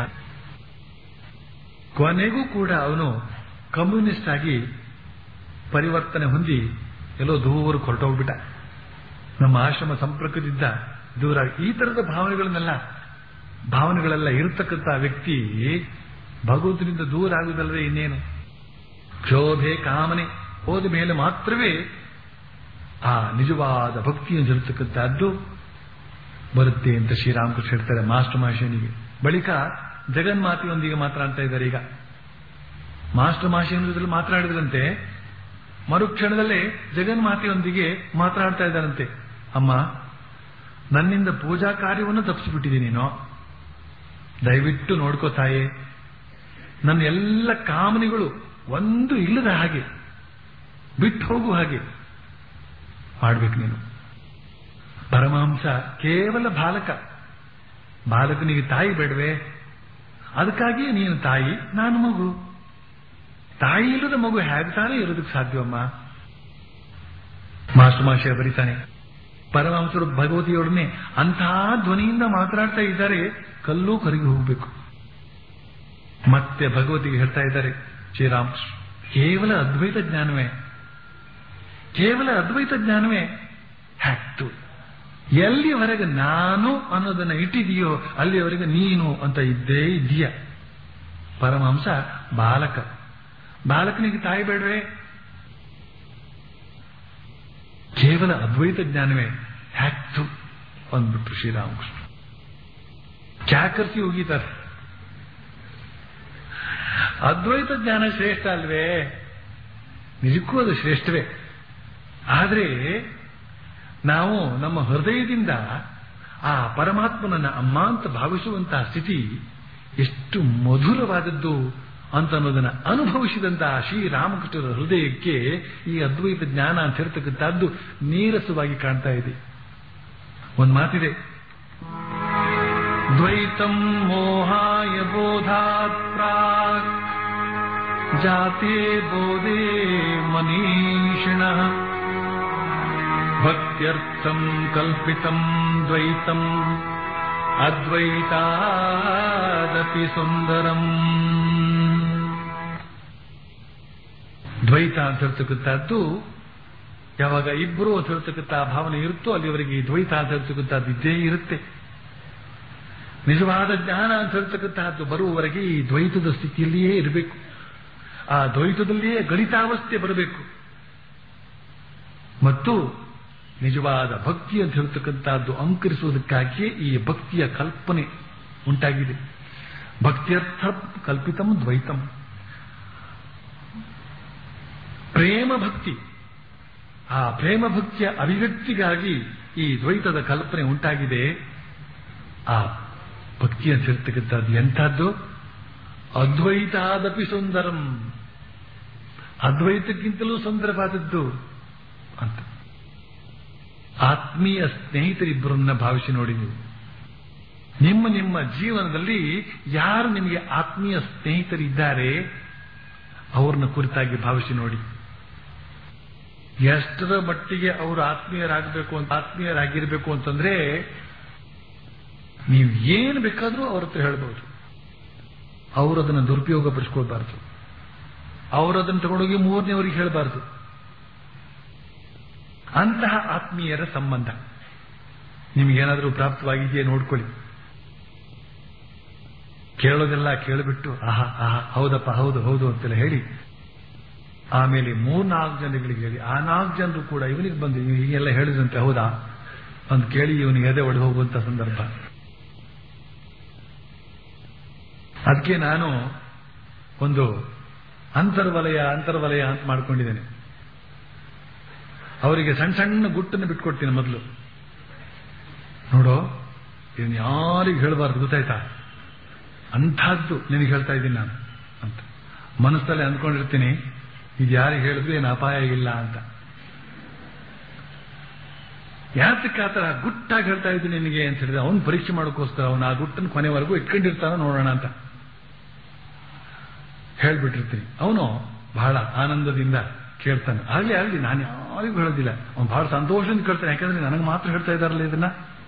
ಕೊನೆಗೂ ಕೂಡ ಅವನು ಕಮ್ಯುನಿಸ್ಟ್ ಆಗಿ ಪರಿವರ್ತನೆ ಹೊಂದಿ ಎಲ್ಲೋ ದೂರ ಹೊರಟೋಗ್ಬಿಟ್ಟ ನಮ್ಮ ಆಶ್ರಮ ಸಂಪರ್ಕದಿಂದ ದೂರ ಈ ತರದ ಭಾವನೆಗಳನ್ನೆಲ್ಲ ಭಾವನೆಗಳೆಲ್ಲ ಇರತಕ್ಕಂಥ ವ್ಯಕ್ತಿ ಭಗವಂತನಿಂದ ದೂರ ಆಗುವುದಲ್ಲದೆ ಇನ್ನೇನು ಕ್ಷೋಭೆ ಕಾಮನೆ ಹೋದ ಮೇಲೆ ಮಾತ್ರವೇ ಆ ನಿಜವಾದ ಭಕ್ತಿಯನ್ನು ಜರುತಕ್ಕಂಥದ್ದು ಬರುತ್ತೆ ಅಂತ ಶ್ರೀರಾಮಕೃಷ್ಣ ಹೇಳ್ತಾರೆ ಮಾಸ್ಟರ್ ಮಾಷನಿಗೆ ಬಳಿಕ ಜಗನ್ಮಾತೆಯೊಂದಿಗೆ ಮಾತನಾಡ್ತಾ ಇದ್ದಾರೆ ಈಗ ಮಾಸ್ಟರ್ ಮಾಷಿಯೊಂದಿಗೆ ಮಾತನಾಡಿದ್ರಂತೆ ಮರುಕ್ಷಣದಲ್ಲೇ ಜಗನ್ಮಾತೆಯೊಂದಿಗೆ ಮಾತನಾಡ್ತಾ ಇದ್ದಾರಂತೆ ಅಮ್ಮ ನನ್ನಿಂದ ಪೂಜಾ ಕಾರ್ಯವನ್ನು ತಪ್ಪಿಸಿಬಿಟ್ಟಿದ್ದೀನಿ ನೀನು ದಯವಿಟ್ಟು ನೋಡ್ಕೋ ತಾಯೇ ನನ್ನ ಎಲ್ಲ ಕಾಮನೆಗಳು ಒಂದು ಇಲ್ಲದ ಹಾಗೆ ಬಿಟ್ಟು ಹೋಗುವ ಹಾಗೆ ಮಾಡ್ಬೇಕು ನೀನು ಪರಮಹಂಸ ಕೇವಲ ಬಾಲಕ ಬಾಲಕನಿಗೆ ತಾಯಿ ಬೇಡವೆ ಅದಕ್ಕಾಗಿಯೇ ನೀನು ತಾಯಿ ನಾನು ಮಗು ತಾಯಿ ಇಲ್ಲದ ಮಗು ಹೇಗೆ ತಾನೇ ಇರೋದಕ್ಕೆ ಸಾಧ್ಯವಮ್ಮ ಮಾಸ್ಟರ್ ಮಾಷ ಬರೀತಾನೆ ಪರಮಹಂಸರು ಭಗವತಿಯೊಡನೆ ಅಂತಹ ಧ್ವನಿಯಿಂದ ಮಾತನಾಡ್ತಾ ಇದ್ದಾರೆ ಕಲ್ಲು ಕರಗಿ ಹೋಗಬೇಕು ಮತ್ತೆ ಭಗವತಿಗೆ ಹೇಳ್ತಾ ಇದ್ದಾರೆ ಶ್ರೀರಾಮಕೃಷ್ಣ ಕೇವಲ ಅದ್ವೈತ ಜ್ಞಾನವೇ ಕೇವಲ ಅದ್ವೈತ ಜ್ಞಾನವೇ ಹ್ಯಾಕ್ತು ಎಲ್ಲಿವರೆಗೆ ನಾನು ಅನ್ನೋದನ್ನ ಇಟ್ಟಿದೆಯೋ ಅಲ್ಲಿಯವರೆಗೆ ನೀನು ಅಂತ ಇದ್ದೇ ಇದೆಯ ಪರಮಹಂಸ ಬಾಲಕ ಬಾಲಕನಿಗೆ ತಾಯಿ ಬೇಡವೇ ಕೇವಲ ಅದ್ವೈತ ಜ್ಞಾನವೇ ಹ್ಯಾಕ್ತು ಅಂದ್ಬಿಟ್ರು ಶ್ರೀರಾಮಕೃಷ್ಣ ಕ್ಯಾಕರ್ಸಿ ಹೋಗಿದ್ದಾರೆ ಅದ್ವೈತ ಜ್ಞಾನ ಶ್ರೇಷ್ಠ ಅಲ್ವೇ ನಿಜಕ್ಕೂ ಅದು ಶ್ರೇಷ್ಠವೇ ಆದರೆ ನಾವು ನಮ್ಮ ಹೃದಯದಿಂದ ಆ ಪರಮಾತ್ಮನನ್ನ ಅಮ್ಮ ಅಂತ ಭಾವಿಸುವಂತಹ ಸ್ಥಿತಿ ಎಷ್ಟು ಮಧುರವಾದದ್ದು ಅಂತ ಅನ್ನೋದನ್ನ ಅನುಭವಿಸಿದಂತಹ ಶ್ರೀರಾಮಕೃಷ್ಣರ ಹೃದಯಕ್ಕೆ ಈ ಅದ್ವೈತ ಜ್ಞಾನ ಅಂತ ಹೇಳ್ತಕ್ಕಂಥದ್ದು ನೀರಸವಾಗಿ ಕಾಣ್ತಾ ಇದೆ ಒಂದು ಮಾತಿದೆ ದ್ವೈತಂ ಮೋಹಾಯ ಬೋಧಾತ್ ಪ್ರಾಕ್ ಜಾತೆ ಬೋಧೆ ಮನೀಷಿಣ ಭಕ್ತ್ಯರ್ಥಂ ಕಲ್ಪಿತಂ ದ್ವೈತಂ ಅದ್ವೈತಾದಪಿ ಸುಂದರಂ ದ್ವೈತ ಅಂತ ಹೇಳ್ತಕ್ಕಂಥದ್ದು ಯಾವಾಗ ಇಬ್ಬರು ಅಂತ ಹೇಳ್ತಕ್ಕಂಥ ಭಾವನೆ ಇರುತ್ತೋ ಅಲ್ಲಿವರೆಗೆ ಈ ದ್ವೈತ ಅಂತ ಹೇಳ್ತಕ್ಕಂಥದ್ದು ಇದ್ದೇ ಇರುತ್ತೆ ನಿಜವಾದ ಜ್ಞಾನ ಅಂತ ಹೇಳ್ತಕ್ಕಂತಹದ್ದು ಬರುವವರೆಗೆ ಈ ದ್ವೈತದ ಸ್ಥಿತಿಯಲ್ಲಿಯೇ ಇರಬೇಕು ಆ ದ್ವೈತದಲ್ಲಿಯೇ ಗಣಿತಾವಸ್ಥೆ ಬರಬೇಕು ಮತ್ತು ನಿಜವಾದ ಭಕ್ತಿ ಅಂತ ಹೇಳ್ತಕ್ಕಂಥದ್ದು ಅಂಕರಿಸುವುದಕ್ಕಾಗಿಯೇ ಈ ಭಕ್ತಿಯ ಕಲ್ಪನೆ ಉಂಟಾಗಿದೆ ಭಕ್ತಿಯರ್ಥ ಕಲ್ಪಿತಂ ದ್ವೈತಂ ಪ್ರೇಮ ಭಕ್ತಿ ಆ ಪ್ರೇಮ ಭಕ್ತಿಯ ಅಭಿವ್ಯಕ್ತಿಗಾಗಿ ಈ ದ್ವೈತದ ಕಲ್ಪನೆ ಉಂಟಾಗಿದೆ ಆ ಭಕ್ತಿ ಅಂತ ಹೇಳ್ತಕ್ಕಂಥದ್ದು ಎಂಥದ್ದು ಅದ್ವೈತಾದಪಿ ಸುಂದರಂ ಅದ್ವೈತಕ್ಕಿಂತಲೂ ಸುಂದರವಾದದ್ದು ಅಂತ ಆತ್ಮೀಯ ಸ್ನೇಹಿತರಿಬ್ಬರನ್ನ ಭಾವಿಸಿ ನೋಡಿ ನೀವು ನಿಮ್ಮ ನಿಮ್ಮ ಜೀವನದಲ್ಲಿ ಯಾರು ನಿಮಗೆ ಆತ್ಮೀಯ ಸ್ನೇಹಿತರಿದ್ದಾರೆ ಅವ್ರನ್ನ ಕುರಿತಾಗಿ ಭಾವಿಸಿ ನೋಡಿ ಎಷ್ಟರ ಮಟ್ಟಿಗೆ ಅವರು ಆತ್ಮೀಯರಾಗಬೇಕು ಅಂತ ಆತ್ಮೀಯರಾಗಿರ್ಬೇಕು ಅಂತಂದ್ರೆ ನೀವು ಏನು ಬೇಕಾದ್ರೂ ಅವ್ರ ಹತ್ರ ಹೇಳ್ಬೋದು ಅವರು ಅದನ್ನು ದುರುಪಯೋಗ ಪಡಿಸ್ಕೊಳ್ಬಾರ್ದು ಅವರು ಅದನ್ನು ತಗೊಂಡೋಗಿ ಮೂರನೇವರಿಗೆ ಹೇಳಬಾರ್ದು ಅಂತಹ ಆತ್ಮೀಯರ ಸಂಬಂಧ ನಿಮಗೇನಾದರೂ ಪ್ರಾಪ್ತವಾಗಿದೆಯೇ ನೋಡ್ಕೊಳ್ಳಿ ಕೇಳೋದೆಲ್ಲ ಕೇಳಿಬಿಟ್ಟು ಆಹಾ ಆಹಾ ಹೌದಪ್ಪ ಹೌದು ಹೌದು ಅಂತೆಲ್ಲ ಹೇಳಿ ಆಮೇಲೆ ಮೂರ್ನಾಲ್ಕು ಜನಗಳಿಗೆ ಹೇಳಿ ಆ ನಾಲ್ಕು ಜನರು ಕೂಡ ಇವನಿಗೆ ಬಂದು ಇವ್ ಹೀಗೆಲ್ಲ ಹೇಳಿದಂತೆ ಹೌದಾ ಅಂತ ಕೇಳಿ ಇವನಿಗೆ ಎದೆ ಒಡೆದು ಹೋಗುವಂತ ಸಂದರ್ಭ ಅದಕ್ಕೆ ನಾನು ಒಂದು ಅಂತರ್ವಲಯ ಅಂತರ್ವಲಯ ಅಂತ ಮಾಡ್ಕೊಂಡಿದ್ದೇನೆ ಅವರಿಗೆ ಸಣ್ಣ ಸಣ್ಣ ಗುಟ್ಟನ್ನು ಬಿಟ್ಕೊಡ್ತೀನಿ ಮೊದಲು ನೋಡೋ ಇದನ್ನ ಯಾರಿಗೂ ಹೇಳಬಾರ್ದು ಗೊತ್ತಾಯ್ತಾ ಅಂಥದ್ದು ನಿನಗೆ ಹೇಳ್ತಾ ಇದ್ದೀನಿ ನಾನು ಅಂತ ಮನಸ್ಸಲ್ಲಿ ಅಂದ್ಕೊಂಡಿರ್ತೀನಿ ಇದು ಯಾರಿಗೆ ಹೇಳಿದ್ರು ಏನು ಅಪಾಯ ಇಲ್ಲ ಅಂತ ಯಾತಕ್ಕೆ ಆತರ ಗುಟ್ಟಾಗಿ ಹೇಳ್ತಾ ಇದ್ದೀನಿ ನಿನಗೆ ಅಂತ ಹೇಳಿದ್ರೆ ಅವನು ಪರೀಕ್ಷೆ ಮಾಡೋಕ್ಕೋಸ್ಕರ ಅವನು ಆ ಗುಟ್ಟನ್ನು ಕೊನೆವರೆಗೂ ಇಟ್ಕೊಂಡಿರ್ತಾನ ನೋಡೋಣ ಅಂತ ಹೇಳ್ಬಿಟ್ಟಿರ್ತೀನಿ ಅವನು ಬಹಳ ಆನಂದದಿಂದ ಕೇಳ್ತಾನೆ ಆಗ್ಲಿ ಆಗ್ಲಿ ನಾನು ಯಾರಿಗೂ ಹೇಳೋದಿಲ್ಲ ಅವನು ಬಹಳ ಸಂತೋಷದಿಂದ ಕೇಳ್ತಾನೆ ಯಾಕಂದ್ರೆ ನನಗೆ ಮಾತ್ರ ಹೇಳ್ತಾ ಇದ್ದಾರಲ್ಲ ಇದನ್ನ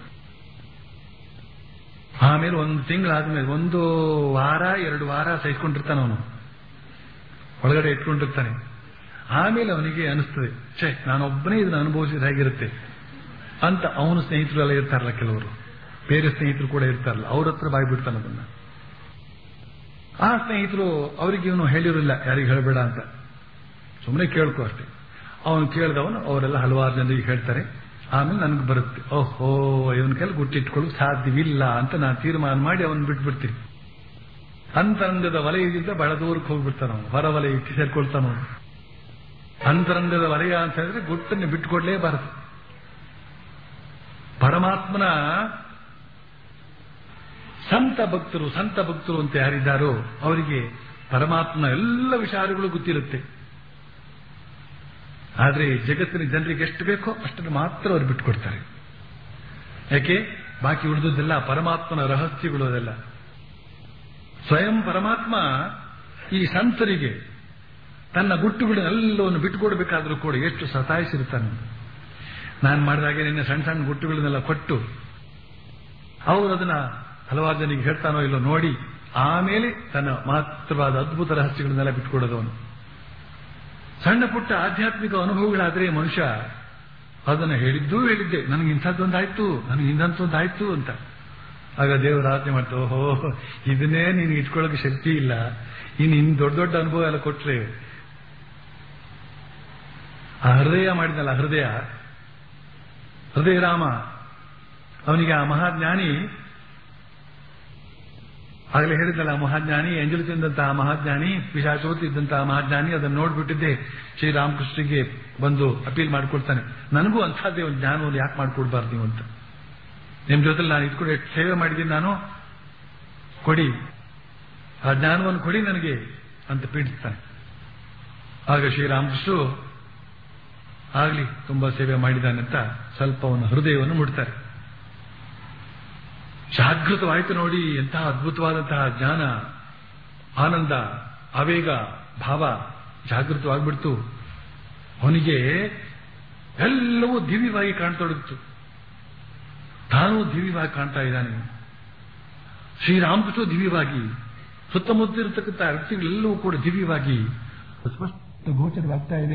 ಆಮೇಲೆ ಒಂದು ತಿಂಗಳಾದ್ಮೇಲೆ ಒಂದು ವಾರ ಎರಡು ವಾರ ಸಹಿಸ್ಕೊಂಡಿರ್ತಾನೆ ಅವನು ಒಳಗಡೆ ಇಟ್ಕೊಂಡಿರ್ತಾನೆ ಆಮೇಲೆ ಅವನಿಗೆ ಅನಿಸ್ತದೆ ಛೇ ನಾನೊಬ್ಬನೇ ಇದನ್ನ ಅನುಭವಿಸಿದ ಹೇಗಿರುತ್ತೆ ಅಂತ ಅವನ ಸ್ನೇಹಿತರು ಎಲ್ಲ ಇರ್ತಾರಲ್ಲ ಕೆಲವರು ಬೇರೆ ಸ್ನೇಹಿತರು ಕೂಡ ಇರ್ತಾರಲ್ಲ ಅವ್ರ ಹತ್ರ ಬಾಯ್ ಬಿಡ್ತಾನೆ ಅದನ್ನ ಆ ಸ್ನೇಹಿತರು ಅವರಿಗೆ ಇವನು ಹೇಳಿರಲಿಲ್ಲ ಯಾರಿಗೆ ಹೇಳಬೇಡ ಅಂತ ಸುಮ್ಮನೆ ಕೇಳ್ಕೊ ಅಷ್ಟೇ ಅವನು ಕೇಳಿದವನು ಅವರೆಲ್ಲ ಹಲವಾರು ಜನರಿಗೆ ಹೇಳ್ತಾರೆ ಆಮೇಲೆ ನನಗೆ ಬರುತ್ತೆ ಓಹೋ ಇವನ ಕೈಲಿ ಗುಟ್ಟಿಟ್ಕೊಳ್ಳೋಕೆ ಸಾಧ್ಯವಿಲ್ಲ ಅಂತ ನಾನು ತೀರ್ಮಾನ ಮಾಡಿ ಅವನು ಬಿಟ್ಬಿಡ್ತೀನಿ ಅಂತರಂಗದ ವಲಯದಿಂದ ಬಹಳ ದೂರಕ್ಕೆ ಹೋಗ್ಬಿಡ್ತಾನ ಅವನು ಹೊರ ವಲಯಕ್ಕೆ ಸೇರ್ಕೊಳ್ತಾನ ಅವನು ಅಂತರಂಗದ ವಲಯ ಅಂತ ಹೇಳಿದ್ರೆ ಗುಟ್ಟನ್ನು ಬಿಟ್ಕೊಡ್ಲೇಬಾರದು ಪರಮಾತ್ಮನ ಸಂತ ಭಕ್ತರು ಸಂತ ಭಕ್ತರು ಅಂತ ಯಾರಿದ್ದಾರೋ ಅವರಿಗೆ ಪರಮಾತ್ಮನ ಎಲ್ಲ ವಿಚಾರಗಳು ಗೊತ್ತಿರುತ್ತೆ ಆದ್ರೆ ಜಗತ್ತಿನ ಜನರಿಗೆ ಎಷ್ಟು ಬೇಕೋ ಅಷ್ಟನ್ನು ಮಾತ್ರ ಅವರು ಬಿಟ್ಕೊಡ್ತಾರೆ ಯಾಕೆ ಬಾಕಿ ಉಳಿದದ್ದೆಲ್ಲ ಪರಮಾತ್ಮನ ರಹಸ್ಯಗಳು ಅದೆಲ್ಲ ಸ್ವಯಂ ಪರಮಾತ್ಮ ಈ ಸಂತರಿಗೆ ತನ್ನ ಗುಟ್ಟುಗಳನ್ನೆಲ್ಲವನ್ನು ಬಿಟ್ಟುಕೊಡ್ಬೇಕಾದ್ರೂ ಕೂಡ ಎಷ್ಟು ಸತಾಯಿಸಿರ್ತಾನೆ ನಾನು ಮಾಡಿದಾಗೆ ನಿನ್ನೆ ಸಣ್ಣ ಸಣ್ಣ ಗುಟ್ಟುಗಳನ್ನೆಲ್ಲ ಕೊಟ್ಟು ಅವರು ಅದನ್ನ ಹಲವಾರು ಜನರಿಗೆ ಹೇಳ್ತಾನೋ ಇಲ್ಲೋ ನೋಡಿ ಆಮೇಲೆ ತನ್ನ ಮಹತ್ತರವಾದ ಅದ್ಭುತ ರಹಸ್ಯಗಳನ್ನೆಲ್ಲ ಬಿಟ್ಕೊಡೋದವನು ಸಣ್ಣ ಪುಟ್ಟ ಆಧ್ಯಾತ್ಮಿಕ ಅನುಭವಗಳಾದ್ರೆ ಮನುಷ್ಯ ಅದನ್ನು ಹೇಳಿದ್ದೂ ಹೇಳಿದ್ದೆ ನನಗೆ ಇಂಥದ್ದೊಂದಾಯ್ತು ನನಗೆ ಇಂಥದ್ದೊಂದಾಯ್ತು ಅಂತ ಆಗ ದೇವರು ಆಜ್ಞೆ ಮಾಡ್ತಾ ಓಹೋ ಇದನ್ನೇ ನೀನು ಇಟ್ಕೊಳ್ಳೋಕೆ ಶಕ್ತಿ ಇಲ್ಲ ಇನ್ನು ಇನ್ನು ದೊಡ್ಡ ದೊಡ್ಡ ಅನುಭವ ಎಲ್ಲ ಕೊಟ್ರೆ ಆ ಹೃದಯ ಮಾಡಿದ್ನಲ್ಲ ಹೃದಯ ಹೃದಯ ರಾಮ ಅವನಿಗೆ ಆ ಮಹಾಜ್ಞಾನಿ ಆಗಲೇ ಹೇಳಿದ್ದಲ್ಲ ಮಹಾಜ್ಞಾನಿ ಎಂಜಲು ತಿಂದಂತಹ ಮಹಾಜ್ಞಾನಿ ಪಿಶಾಚೋತಿ ಇದ್ದಂತಹ ಮಹಾಜ್ಞಾನಿ ಅದನ್ನು ನೋಡ್ಬಿಟ್ಟಿದ್ದೆ ಶ್ರೀರಾಮಕೃಷ್ಣಗೆ ಬಂದು ಅಪೀಲ್ ಮಾಡ್ಕೊಳ್ತಾನೆ ನನಗೂ ಅಂಥದ್ದೇ ಒಂದು ಜ್ಞಾನವನ್ನು ಯಾಕೆ ಮಾಡ್ಕೊಡ್ಬಾರ್ದು ನೀವು ಅಂತ ನಿಮ್ ಜೊತೆ ನಾನು ಇದ್ಕೊಂಡು ಎಷ್ಟು ಸೇವೆ ಮಾಡಿದ್ದೀನಿ ನಾನು ಕೊಡಿ ಆ ಜ್ಞಾನವನ್ನು ಕೊಡಿ ನನಗೆ ಅಂತ ಪೀಡಿಸ್ತಾನೆ ಆಗ ಶ್ರೀರಾಮಕೃಷ್ಣರು ಆಗ್ಲಿ ತುಂಬಾ ಸೇವೆ ಮಾಡಿದಾನಂತ ಸ್ವಲ್ಪ ಅವನ ಹೃದಯವನ್ನು ಮುಡ್ತಾರೆ ಜಾಗೃತವಾಯಿತು ನೋಡಿ ಎಂತಹ ಅದ್ಭುತವಾದಂತಹ ಜ್ಞಾನ ಆನಂದ ಆವೇಗ ಭಾವ ಜಾಗೃತವಾಗ್ಬಿಡ್ತು ಅವನಿಗೆ ಎಲ್ಲವೂ ದಿವ್ಯವಾಗಿ ಕಾಣ್ತೊಡಗಿತು ತಾನು ದಿವ್ಯವಾಗಿ ಕಾಣ್ತಾ ಇದ್ದಾನೆ ಶ್ರೀರಾಮಕೃಷ್ಣ ದಿವ್ಯವಾಗಿ ಸುತ್ತಮುತ್ತ ಇರತಕ್ಕಂಥ ವ್ಯಕ್ತಿಗಳೆಲ್ಲವೂ ಕೂಡ ದಿವ್ಯವಾಗಿ ಸ್ಪಷ್ಟ ಗೋಚರವಾಗ್ತಾ ಇದೆ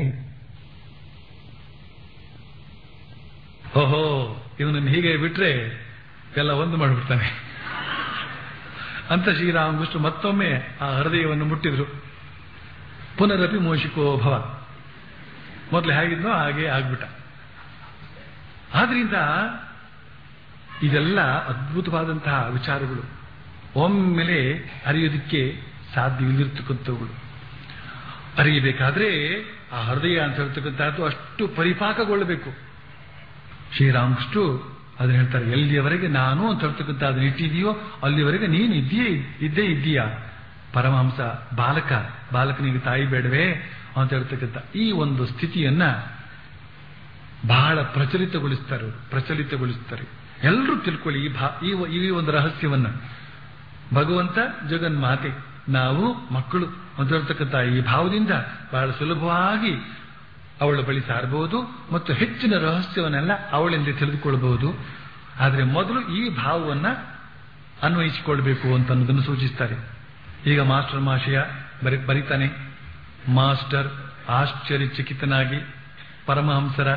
ಓಹೋ ಇವನನ್ನು ಹೀಗೆ ಬಿಟ್ರೆ ಎಲ್ಲ ಒಂದು ಮಾಡಿಬಿಡ್ತಾನೆ ಅಂತ ಶ್ರೀರಾಮಕೃಷ್ಣ ಮತ್ತೊಮ್ಮೆ ಆ ಹೃದಯವನ್ನು ಮುಟ್ಟಿದ್ರು ಪುನರಪಿ ಮೋಷಿಕೋ ಭವ ಮೊದಲು ಹೇಗಿದ್ನೋ ಹಾಗೆ ಆಗ್ಬಿಟ್ಟ ಆದ್ರಿಂದ ಇದೆಲ್ಲ ಅದ್ಭುತವಾದಂತಹ ವಿಚಾರಗಳು ಒಮ್ಮೆಲೆ ಅರಿಯೋದಕ್ಕೆ ಸಾಧ್ಯವಿಲ್ಲಿರ್ತಕ್ಕಂಥವುಗಳು ಅರಿಯಬೇಕಾದ್ರೆ ಆ ಹೃದಯ ಅಂತ ಹೇಳ್ತಕ್ಕಂಥದ್ದು ಅಷ್ಟು ಪರಿಪಾಕಗೊಳ್ಳಬೇಕು ಶ್ರೀರಾಮಕೃಷ್ಣ ಅದನ್ನ ಹೇಳ್ತಾರೆ ಎಲ್ಲಿಯವರೆಗೆ ನಾನು ಅಂತ ಹೇಳ್ತಕ್ಕಂಥ ಅದನ್ನ ಇಟ್ಟಿದೆಯೋ ಅಲ್ಲಿವರೆಗೆ ನೀನು ಇದ್ದೀಯೇ ಇದ್ದೇ ಇದ್ದೀಯಾ ಪರಮಹಂಸ ಬಾಲಕ ಬಾಲಕನಿಗೆ ತಾಯಿ ಬೇಡವೇ ಅಂತ ಹೇಳ್ತಕ್ಕಂಥ ಈ ಒಂದು ಸ್ಥಿತಿಯನ್ನ ಬಹಳ ಪ್ರಚಲಿತಗೊಳಿಸ್ತಾರೆ ಅವರು ಪ್ರಚಲಿತಗೊಳಿಸ್ತಾರೆ ಎಲ್ಲರೂ ತಿಳ್ಕೊಳ್ಳಿ ಈ ಭಾ ಈ ಈ ಒಂದು ರಹಸ್ಯವನ್ನ ಭಗವಂತ ಜಗನ್ಮಾತೆ ನಾವು ಮಕ್ಕಳು ಅಂತ ಹೇಳ್ತಕ್ಕಂಥ ಈ ಭಾವದಿಂದ ಬಹಳ ಸುಲಭವಾಗಿ ಅವಳ ಬಳಿ ಸಾರಬಹುದು ಮತ್ತು ಹೆಚ್ಚಿನ ರಹಸ್ಯವನ್ನೆಲ್ಲ ಅವಳಿಂದ ತಿಳಿದುಕೊಳ್ಳಬಹುದು ಆದರೆ ಮೊದಲು ಈ ಭಾವವನ್ನ ಅನ್ವಯಿಸಿಕೊಳ್ಬೇಕು ಅಂತ ಅನ್ನೋದನ್ನು ಸೂಚಿಸ್ತಾರೆ ಈಗ ಮಾಸ್ಟರ್ ಮಾಶಯ ಬರಿ ಬರಿತಾನೆ ಮಾಸ್ಟರ್ ಆಶ್ಚರ್ಯಚಕಿತನಾಗಿ ಪರಮಹಂಸರ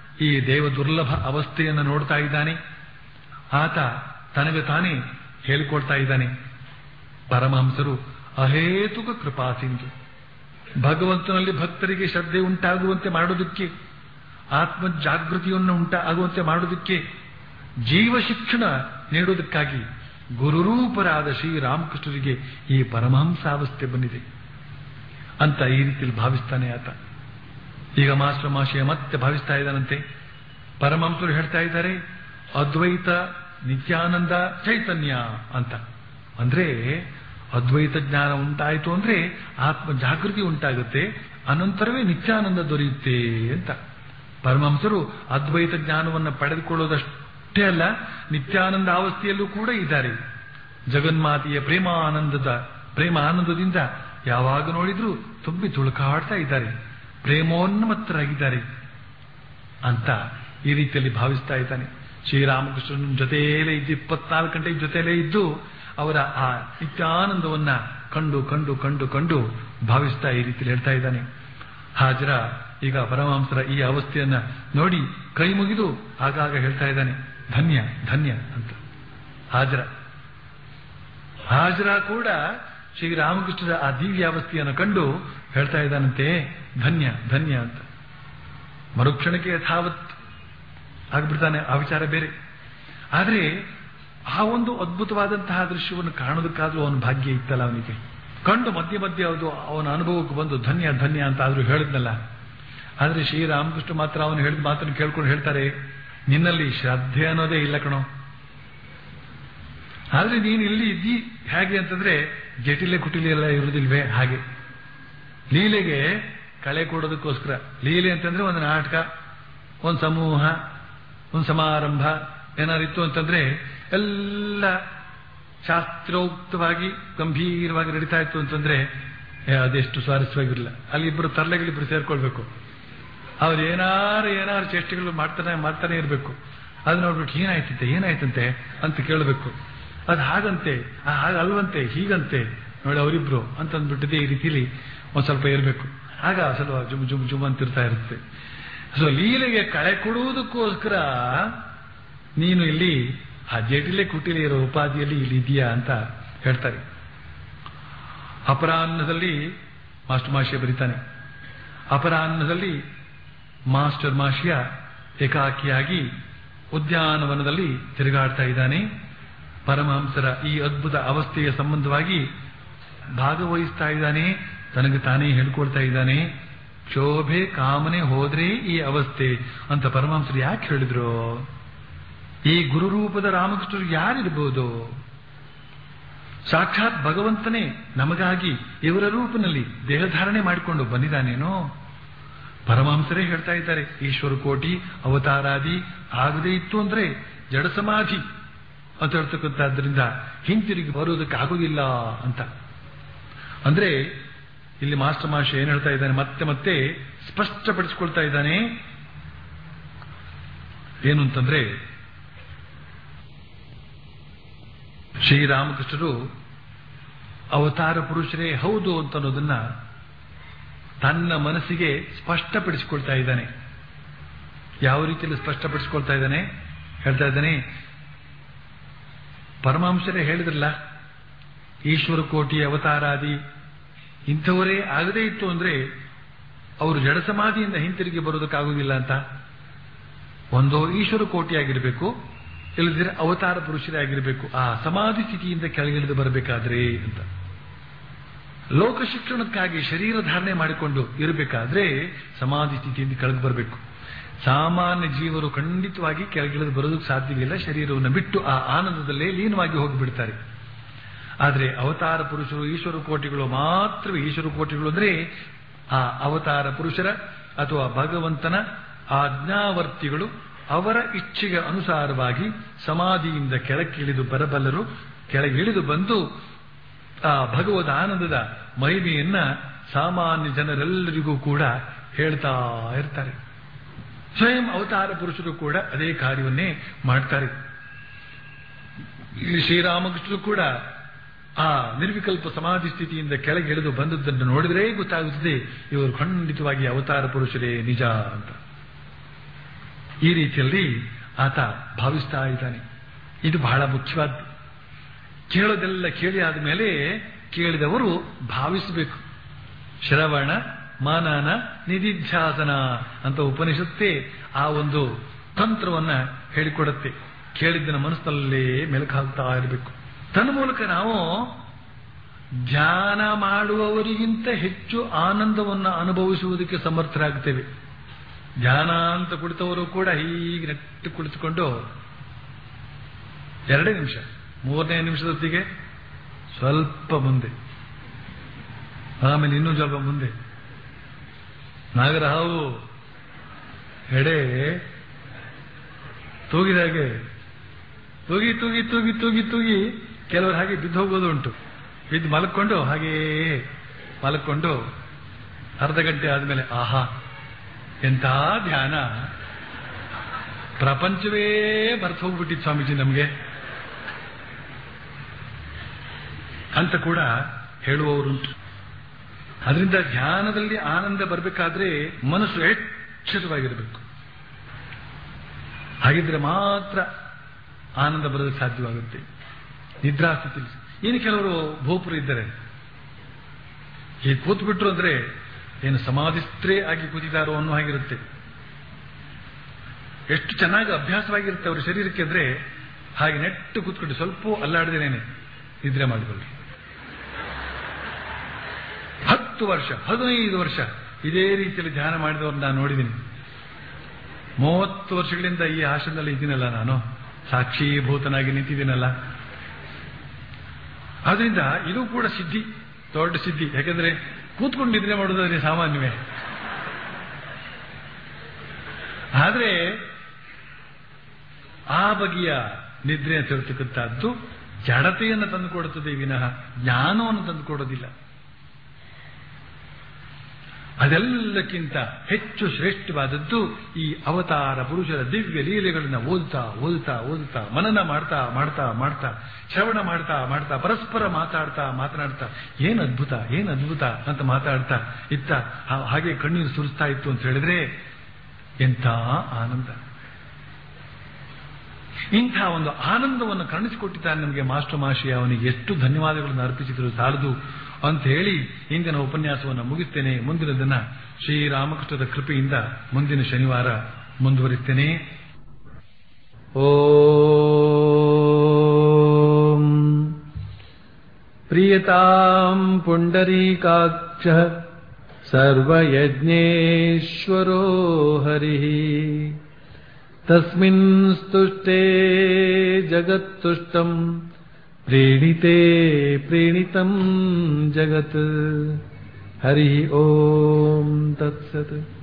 ಈ ದೇವ ದುರ್ಲಭ ಅವಸ್ಥೆಯನ್ನು ನೋಡ್ತಾ ಇದ್ದಾನೆ ಆತ ತನಗೆ ತಾನೇ ಹೇಳಿಕೊಡ್ತಾ ಇದ್ದಾನೆ ಪರಮಹಂಸರು ಅಹೇತುಕ ಕೃಪಾ ಸಿಂಧು ಭಗವಂತನಲ್ಲಿ ಭಕ್ತರಿಗೆ ಶ್ರದ್ಧೆ ಉಂಟಾಗುವಂತೆ ಮಾಡೋದಕ್ಕೆ ಆತ್ಮ ಜಾಗೃತಿಯನ್ನು ಉಂಟ ಆಗುವಂತೆ ಮಾಡೋದಕ್ಕೆ ಜೀವ ಶಿಕ್ಷಣ ನೀಡೋದಕ್ಕಾಗಿ ಗುರುರೂಪರಾದ ಶ್ರೀರಾಮಕೃಷ್ಣರಿಗೆ ಈ ಪರಮಹಂಸಾವಸ್ಥೆ ಬಂದಿದೆ ಅಂತ ಈ ರೀತಿಯಲ್ಲಿ ಭಾವಿಸ್ತಾನೆ ಆತ ಈಗ ಮಾಸ್ಟರ್ ಮಾಶಯ ಮತ್ತೆ ಭಾವಿಸ್ತಾ ಇದ್ದಾನಂತೆ ಪರಮಹಂಸರು ಹೇಳ್ತಾ ಇದ್ದಾರೆ ಅದ್ವೈತ ನಿತ್ಯಾನಂದ ಚೈತನ್ಯ ಅಂತ ಅಂದ್ರೆ ಅದ್ವೈತ ಜ್ಞಾನ ಉಂಟಾಯಿತು ಅಂದ್ರೆ ಆತ್ಮ ಜಾಗೃತಿ ಉಂಟಾಗುತ್ತೆ ಅನಂತರವೇ ನಿತ್ಯಾನಂದ ದೊರೆಯುತ್ತೆ ಅಂತ ಪರಮಹಂಸರು ಅದ್ವೈತ ಜ್ಞಾನವನ್ನು ಪಡೆದುಕೊಳ್ಳೋದಷ್ಟೇ ಅಲ್ಲ ನಿತ್ಯಾನಂದ ಅವಸ್ಥೆಯಲ್ಲೂ ಕೂಡ ಇದ್ದಾರೆ ಜಗನ್ಮಾತೆಯ ಪ್ರೇಮಾನಂದದ ಪ್ರೇಮ ಆನಂದದಿಂದ ಯಾವಾಗ ನೋಡಿದ್ರೂ ತುಂಬಿ ತುಳುಕಾಡ್ತಾ ಇದ್ದಾರೆ ಪ್ರೇಮೋನ್ಮತ್ತರಾಗಿದ್ದಾರೆ ಅಂತ ಈ ರೀತಿಯಲ್ಲಿ ಭಾವಿಸ್ತಾ ಇದ್ದಾನೆ ಶ್ರೀರಾಮಕೃಷ್ಣನ ಜೊತೆಯಲ್ಲೇ ಇದ್ದು ಇಪ್ಪತ್ನಾಲ್ಕು ಗಂಟೆ ಜೊತೆಯಲ್ಲೇ ಇದ್ದು ಅವರ ಆ ನಿತ್ಯಾನಂದವನ್ನ ಕಂಡು ಕಂಡು ಕಂಡು ಕಂಡು ಭಾವಿಸ್ತಾ ಈ ರೀತಿಯಲ್ಲಿ ಹೇಳ್ತಾ ಇದ್ದಾನೆ ಹಾಜರ ಈಗ ಪರಮಹಂಸರ ಈ ಅವಸ್ಥೆಯನ್ನ ನೋಡಿ ಕೈ ಮುಗಿದು ಆಗಾಗ ಹೇಳ್ತಾ ಇದ್ದಾನೆ ಧನ್ಯ ಧನ್ಯ ಅಂತ ಹಾಜರ ಹಾಜರ ಕೂಡ ಶ್ರೀರಾಮಕೃಷ್ಣರ ಆ ದಿವ್ಯ ಅವಸ್ಥೆಯನ್ನು ಕಂಡು ಹೇಳ್ತಾ ಇದ್ದಾನಂತೆ ಧನ್ಯ ಧನ್ಯ ಅಂತ ಮರುಕ್ಷಣಕ್ಕೆ ಯಥಾವತ್ ಆಗ್ಬಿಡ್ತಾನೆ ಆ ವಿಚಾರ ಬೇರೆ ಆದರೆ ಆ ಒಂದು ಅದ್ಭುತವಾದಂತಹ ದೃಶ್ಯವನ್ನು ಕಾಣೋದಕ್ಕಾದ್ರೂ ಅವನ ಭಾಗ್ಯ ಇತ್ತಲ್ಲ ಅವನಿಗೆ ಕಂಡು ಮಧ್ಯೆ ಮಧ್ಯೆ ಅದು ಅವನ ಅನುಭವಕ್ಕೆ ಬಂದು ಧನ್ಯ ಧನ್ಯ ಅಂತ ಆದ್ರೂ ಹೇಳಿದ್ನಲ್ಲ ಆದ್ರೆ ಶ್ರೀರಾಮಕೃಷ್ಣ ಮಾತ್ರ ಅವನು ಹೇಳಿದ ಮಾತನ್ನು ಕೇಳ್ಕೊಂಡು ಹೇಳ್ತಾರೆ ನಿನ್ನಲ್ಲಿ ಶ್ರದ್ಧೆ ಅನ್ನೋದೇ ಇಲ್ಲ ಕಣೋ ಆದ್ರೆ ನೀನು ಇಲ್ಲಿ ಇದ್ದಿ ಹೇಗೆ ಅಂತಂದ್ರೆ ಜಟಿಲೆ ಕುಟಿಲೆ ಎಲ್ಲ ಇರುವುದಿಲ್ವೇ ಹಾಗೆ ಲೀಲೆಗೆ ಕಳೆ ಕೊಡೋದಕ್ಕೋಸ್ಕರ ಲೀಲೆ ಅಂತಂದ್ರೆ ಒಂದು ನಾಟಕ ಒಂದು ಸಮೂಹ ಒಂದು ಸಮಾರಂಭ ಏನಾರಿತ್ತು ಅಂತಂದ್ರೆ ಎಲ್ಲ ಶಾಸ್ತ್ರೋಕ್ತವಾಗಿ ಗಂಭೀರವಾಗಿ ನಡೀತಾ ಇತ್ತು ಅಂತಂದ್ರೆ ಏ, ಅದೆಷ್ಟು ಸ್ವಾರಸ್ಯವಾಗಿರಲಿಲ್ಲ ಅಲ್ಲಿ ಇಬ್ಬರು ತರಲೆಗಳಿಬ್ರು ಸೇರ್ಕೊಳ್ಬೇಕು ಅವ್ರು ಏನಾರು ಏನಾರು ಚೇಷ್ಟೆಗಳು ಮಾಡ್ತಾನೆ ಮಾಡ್ತಾನೆ ಇರಬೇಕು ಅದು ನೋಡ್ಬಿಟ್ಟು ಏನಾಯ್ತಂತೆ ಏನಾಯ್ತಂತೆ ಅಂತ ಕೇಳಬೇಕು ಅದು ಹಾಗಂತೆ ಆ, ಹಾಗಲ್ವಂತೆ ಹೀಗಂತೆ ನೋಡಿ ಅವರಿಬ್ರು ಅಂತ ಅಂದ್ಬಿಟ್ಟಿದೆ ಈ ರೀತಿಲಿ ಒಂದ್ ಸ್ವಲ್ಪ ಇರಬೇಕು ಆಗ ಸ್ವಲ್ಪ ಜುಮ್ ಜುಮ್ ಜುಮ್ ಅಂತಿರ್ತಾ ಇರುತ್ತೆ ಸೊ ಲೀಲೆಗೆ ಕಳೆ ಕೊಡುವುದಕ್ಕೋಸ್ಕರ ನೀನು ಇಲ್ಲಿ ಆ ಜಟಿಲೆ ಕುಟಿಲೆ ಇರೋ ಉಪಾಧಿಯಲ್ಲಿ ಇಲ್ಲಿ ಇದೆಯಾ ಅಂತ ಹೇಳ್ತಾರೆ ಅಪರಾಹ್ನದಲ್ಲಿ ಮಾಸ್ಟರ್ ಮಾಷಿಯ ಬರೀತಾನೆ ಅಪರಾಹ್ನದಲ್ಲಿ ಮಾಸ್ಟರ್ ಮಾಷಿಯ ಏಕಾಕಿಯಾಗಿ ಉದ್ಯಾನವನದಲ್ಲಿ ತಿರುಗಾಡ್ತಾ ಇದ್ದಾನೆ ಪರಮಹಂಸರ ಈ ಅದ್ಭುತ ಅವಸ್ಥೆಯ ಸಂಬಂಧವಾಗಿ ಭಾಗವಹಿಸ್ತಾ ಇದ್ದಾನೆ ತನಗೆ ತಾನೇ ಹೇಳ್ಕೊಳ್ತಾ ಇದ್ದಾನೆ ಶೋಭೆ ಕಾಮನೆ ಹೋದ್ರೆ ಈ ಅವಸ್ಥೆ ಅಂತ ಪರಮಹಂಸರು ಯಾಕೆ ಹೇಳಿದ್ರು ಈ ಗುರುರೂಪದ ರಾಮಕೃಷ್ಣರು ಯಾರಿರ್ಬೋದು ಸಾಕ್ಷಾತ್ ಭಗವಂತನೇ ನಮಗಾಗಿ ಇವರ ರೂಪದಲ್ಲಿ ದೇಹಧಾರಣೆ ಮಾಡಿಕೊಂಡು ಬಂದಿದ್ದಾನೇನೋ ಪರಮಹಂಸರೇ ಹೇಳ್ತಾ ಇದ್ದಾರೆ ಈಶ್ವರ ಕೋಟಿ ಅವತಾರಾದಿ ಆಗದೇ ಇತ್ತು ಅಂದ್ರೆ ಜಡ ಸಮಾಧಿ ಅಂತ ಹೇಳ್ತಕ್ಕಂಥದ್ರಿಂದ ಹಿಂತಿರುಗಿ ಬರುವುದಕ್ಕೆ ಆಗುವುದಿಲ್ಲ ಅಂತ ಅಂದ್ರೆ ಇಲ್ಲಿ ಮಾಸ್ಟರ್ ಮಾಷ ಏನ್ ಹೇಳ್ತಾ ಇದ್ದಾನೆ ಮತ್ತೆ ಮತ್ತೆ ಸ್ಪಷ್ಟಪಡಿಸಿಕೊಳ್ತಾ ಇದ್ದಾನೆ ಏನು ಅಂತಂದ್ರೆ ಶ್ರೀರಾಮಕೃಷ್ಣರು ಅವತಾರ ಪುರುಷರೇ ಹೌದು ಅಂತ ಅನ್ನೋದನ್ನ ತನ್ನ ಮನಸ್ಸಿಗೆ ಸ್ಪಷ್ಟಪಡಿಸಿಕೊಳ್ತಾ ಇದ್ದಾನೆ ಯಾವ ರೀತಿಯಲ್ಲಿ ಸ್ಪಷ್ಟಪಡಿಸಿಕೊಳ್ತಾ ಇದ್ದಾನೆ ಹೇಳ್ತಾ ಇದ್ದಾನೆ ಪರಮಾಂಶರೇ ಹೇಳಿದ್ರಲ್ಲ ಈಶ್ವರ ಕೋಟಿ ಅವತಾರಾದಿ ಇಂಥವರೇ ಆಗದೇ ಇತ್ತು ಅಂದ್ರೆ ಅವರು ಜಡ ಸಮಾಧಿಯಿಂದ ಹಿಂತಿರುಗಿ ಬರೋದಕ್ಕಾಗುವುದಿಲ್ಲ ಅಂತ ಒಂದೋ ಈಶ್ವರ ಕೋಟಿಯಾಗಿರಬೇಕು ಇಲ್ಲದಿದ್ರೆ ಅವತಾರ ಪುರುಷರೇ ಆಗಿರಬೇಕು ಆ ಸಮಾಧಿ ಸ್ಥಿತಿಯಿಂದ ಕೆಳಗಿಳಿದು ಬರಬೇಕಾದ್ರೆ ಅಂತ ಲೋಕ ಶಿಕ್ಷಣಕ್ಕಾಗಿ ಶರೀರ ಧಾರಣೆ ಮಾಡಿಕೊಂಡು ಇರಬೇಕಾದ್ರೆ ಸಮಾಧಿ ಸ್ಥಿತಿಯಿಂದ ಕೆಳಗೆ ಬರಬೇಕು ಸಾಮಾನ್ಯ ಜೀವರು ಖಂಡಿತವಾಗಿ ಕೆಳಗಿಳಿದು ಬರೋದಕ್ಕೆ ಸಾಧ್ಯವಿಲ್ಲ ಶರೀರವನ್ನು ಬಿಟ್ಟು ಆ ಆನಂದದಲ್ಲೇ ಲೀನವಾಗಿ ಹೋಗಿಬಿಡ್ತಾರೆ ಆದರೆ ಅವತಾರ ಪುರುಷರು ಈಶ್ವರ ಕೋಟಿಗಳು ಮಾತ್ರವೇ ಈಶ್ವರ ಕೋಟಿಗಳು ಅಂದ್ರೆ ಆ ಅವತಾರ ಪುರುಷರ ಅಥವಾ ಭಗವಂತನ ಆಜ್ಞಾವರ್ತಿಗಳು ಅವರ ಇಚ್ಛೆಗೆ ಅನುಸಾರವಾಗಿ ಸಮಾಧಿಯಿಂದ ಕೆಳಕ್ಕಿಳಿದು ಬರಬಲ್ಲರು ಕೆಳಗಿಳಿದು ಬಂದು ಆ ಭಗವದ್ ಆನಂದದ ಮಹಿಮೆಯನ್ನ ಸಾಮಾನ್ಯ ಜನರೆಲ್ಲರಿಗೂ ಕೂಡ ಹೇಳ್ತಾ ಇರ್ತಾರೆ ಸ್ವಯಂ ಅವತಾರ ಪುರುಷರು ಕೂಡ ಅದೇ ಕಾರ್ಯವನ್ನೇ ಮಾಡ್ತಾರೆ ಇಲ್ಲಿ ಶ್ರೀರಾಮಕೃಷ್ಣರು ಕೂಡ ಆ ನಿರ್ವಿಕಲ್ಪ ಸಮಾಧಿ ಸ್ಥಿತಿಯಿಂದ ಕೆಳಗೆ ಇಳಿದು ಬಂದದ್ದನ್ನು ನೋಡಿದರೆ ಗೊತ್ತಾಗುತ್ತದೆ ಇವರು ಖಂಡಿತವಾಗಿ ಅವತಾರ ಪುರುಷರೇ ನಿಜ ಅಂತ ಈ ರೀತಿಯಲ್ಲಿ ಆತ ಭಾವಿಸ್ತಾ ಇದ್ದಾನೆ ಇದು ಬಹಳ ಮುಖ್ಯವಾದ್ದು ಕೇಳೋದೆಲ್ಲ ಕೇಳಿ ಆದಮೇಲೆ ಕೇಳಿದವರು ಭಾವಿಸಬೇಕು ಶ್ರವಣ ಮಾನನ ನಿಧಿಧ್ಯಾಸನ ಅಂತ ಉಪನಿಷತ್ತೇ ಆ ಒಂದು ತಂತ್ರವನ್ನ ಹೇಳಿಕೊಡುತ್ತೆ ಕೇಳಿದ್ದನ ಮನಸ್ಸಿನಲ್ಲೇ ಮೆಲುಕಾಗ್ತಾ ಇರಬೇಕು ತನ್ನ ಮೂಲಕ ನಾವು ಧ್ಯಾನ ಮಾಡುವವರಿಗಿಂತ ಹೆಚ್ಚು ಆನಂದವನ್ನು ಅನುಭವಿಸುವುದಕ್ಕೆ ಸಮರ್ಥರಾಗ್ತೇವೆ ಧ್ಯಾನ ಅಂತ ಕುಳಿತವರು ಕೂಡ ಹೀಗೆ ನೆಟ್ಟು ಕುಳಿತುಕೊಂಡು ಎರಡೇ ನಿಮಿಷ ಮೂರನೇ ನಿಮಿಷದೊತ್ತಿಗೆ ಸ್ವಲ್ಪ ಮುಂದೆ ಆಮೇಲೆ ಇನ್ನೂ ಸ್ವಲ್ಪ ಮುಂದೆ ನಾಗರ ಹಾವು ಎಡೆ ತೂಗಿದ ಹಾಗೆ ತೂಗಿ ತೂಗಿ ತೂಗಿ ತೂಗಿ ತೂಗಿ ಕೆಲವರು ಹಾಗೆ ಬಿದ್ದು ಹೋಗೋದು ಉಂಟು ಬಿದ್ದು ಮಲ್ಕೊಂಡು ಹಾಗೇ ಮಲ್ಕೊಂಡು ಅರ್ಧ ಗಂಟೆ ಆದ್ಮೇಲೆ ಆಹಾ ಎಂಥ ಧ್ಯಾನ ಪ್ರಪಂಚವೇ ಮರ್ತು ಹೋಗ್ಬಿಟ್ಟಿತ್ತು ಸ್ವಾಮೀಜಿ ನಮಗೆ ಅಂತ ಕೂಡ ಹೇಳುವವರುಂಟು ಅದರಿಂದ ಧ್ಯಾನದಲ್ಲಿ ಆನಂದ ಬರಬೇಕಾದ್ರೆ ಮನಸ್ಸು ಎಚ್ಚರವಾಗಿರಬೇಕು ಹಾಗಿದ್ರೆ ಮಾತ್ರ ಆನಂದ ಬರೋದಕ್ಕೆ ಸಾಧ್ಯವಾಗುತ್ತೆ ನಿದ್ರಾಸ್ಥಿತಿ ಏನು ಕೆಲವರು ಭೂಪರು ಇದ್ದಾರೆ ಈ ಕೂತ್ಬಿಟ್ರು ಅಂದ್ರೆ ಏನು ಸಮಾಧಿಸ್ತ್ರೇ ಆಗಿ ಕೂತಿದ್ದಾರೋ ಅನ್ನೋ ಹಾಗಿರುತ್ತೆ ಎಷ್ಟು ಚೆನ್ನಾಗಿ ಅಭ್ಯಾಸವಾಗಿರುತ್ತೆ ಅವರ ಶರೀರಕ್ಕೆ ಅಂದ್ರೆ ಹಾಗೆ ನೆಟ್ಟು ಕೂತ್ಕೊಂಡು ಸ್ವಲ್ಪ ಅಲ್ಲಾಡದೇನೆ ನಿದ್ರೆ ಮಾಡಿಕೊಳ್ಳಿ ಹತ್ತು ವರ್ಷ ಹದಿನೈದು ವರ್ಷ ಇದೇ ರೀತಿಯಲ್ಲಿ ಧ್ಯಾನ ಮಾಡಿದವ್ರು ನಾನು ನೋಡಿದ್ದೀನಿ ಮೂವತ್ತು ವರ್ಷಗಳಿಂದ ಈ ಆಶ್ರಮದಲ್ಲಿ ಇದ್ದೀನಲ್ಲ ನಾನು ಸಾಕ್ಷೀಭೂತನಾಗಿ ನಿಂತಿದ್ದೀನಲ್ಲ ಆದ್ರಿಂದ ಇದು ಕೂಡ ಸಿದ್ಧಿ ದೊಡ್ಡ ಸಿದ್ಧಿ ಯಾಕಂದ್ರೆ ಕೂತ್ಕೊಂಡು ನಿದ್ರೆ ಮಾಡೋದಾದ್ರೆ ಸಾಮಾನ್ಯವೇ ಆದ್ರೆ ಆ ಬಗೆಯ ನಿದ್ರೆ ಅಂತ ಹೇಳ್ತಕ್ಕಂಥದ್ದು ಜಡತೆಯನ್ನು ತಂದುಕೊಡುತ್ತದೆ ವಿನಃ ಜ್ಞಾನವನ್ನು ತಂದುಕೊಡೋದಿಲ್ಲ ಅದೆಲ್ಲಕ್ಕಿಂತ ಹೆಚ್ಚು ಶ್ರೇಷ್ಠವಾದದ್ದು ಈ ಅವತಾರ ಪುರುಷರ ದಿವ್ಯ ಲೀಲೆಗಳನ್ನು ಓದುತ್ತಾ ಓದುತ್ತಾ ಓದುತ್ತಾ ಮನನ ಮಾಡ್ತಾ ಮಾಡ್ತಾ ಮಾಡ್ತಾ ಶ್ರವಣ ಮಾಡ್ತಾ ಮಾಡ್ತಾ ಪರಸ್ಪರ ಮಾತಾಡ್ತಾ ಮಾತನಾಡ್ತಾ ಏನ್ ಅದ್ಭುತ ಏನ್ ಅದ್ಭುತ ಅಂತ ಮಾತಾಡ್ತಾ ಇತ್ತ ಹಾ- ಹಾಗೆ ಕಣ್ಣೀರು ಸುರಿಸ್ತಾ ಇತ್ತು ಅಂತ ಹೇಳಿದ್ರೆ ಎಂಥ ಆನಂದ ಇಂಥ ಒಂದು ಆನಂದವನ್ನು ಕರುಣಿಸಿಕೊಟ್ಟಿದ್ದಾನೆ ನಮಗೆ ಮಾಸ್ಟರ್ ಮಾಷಿ ಅವನಿಗೆ ಎಷ್ಟು ಧನ್ಯವಾದಗಳನ್ನು ಅರ್ಪಿಸಿದರು ಸಾಲದು ಅಂತ ಹೇಳಿ ಇಂದಿನ ಉಪನ್ಯಾಸವನ್ನು ಮುಗಿಸ್ತೇನೆ ಮುಂದಿನ ದಿನ ಶ್ರೀರಾಮಕೃಷ್ಣದ ಕೃಪೆಯಿಂದ ಮುಂದಿನ ಶನಿವಾರ ಮುಂದುವರಿಸ್ತೇನೆ ॐ प्रियताम् पुण्डरीकाक्षः सर्वयज्ञेश्वरो हरिः तस्मिन् स्तुष्टे जगत्तुष्टम् प्रीणिते प्रीणितम् जगत् हरिः ॐ तत्सत्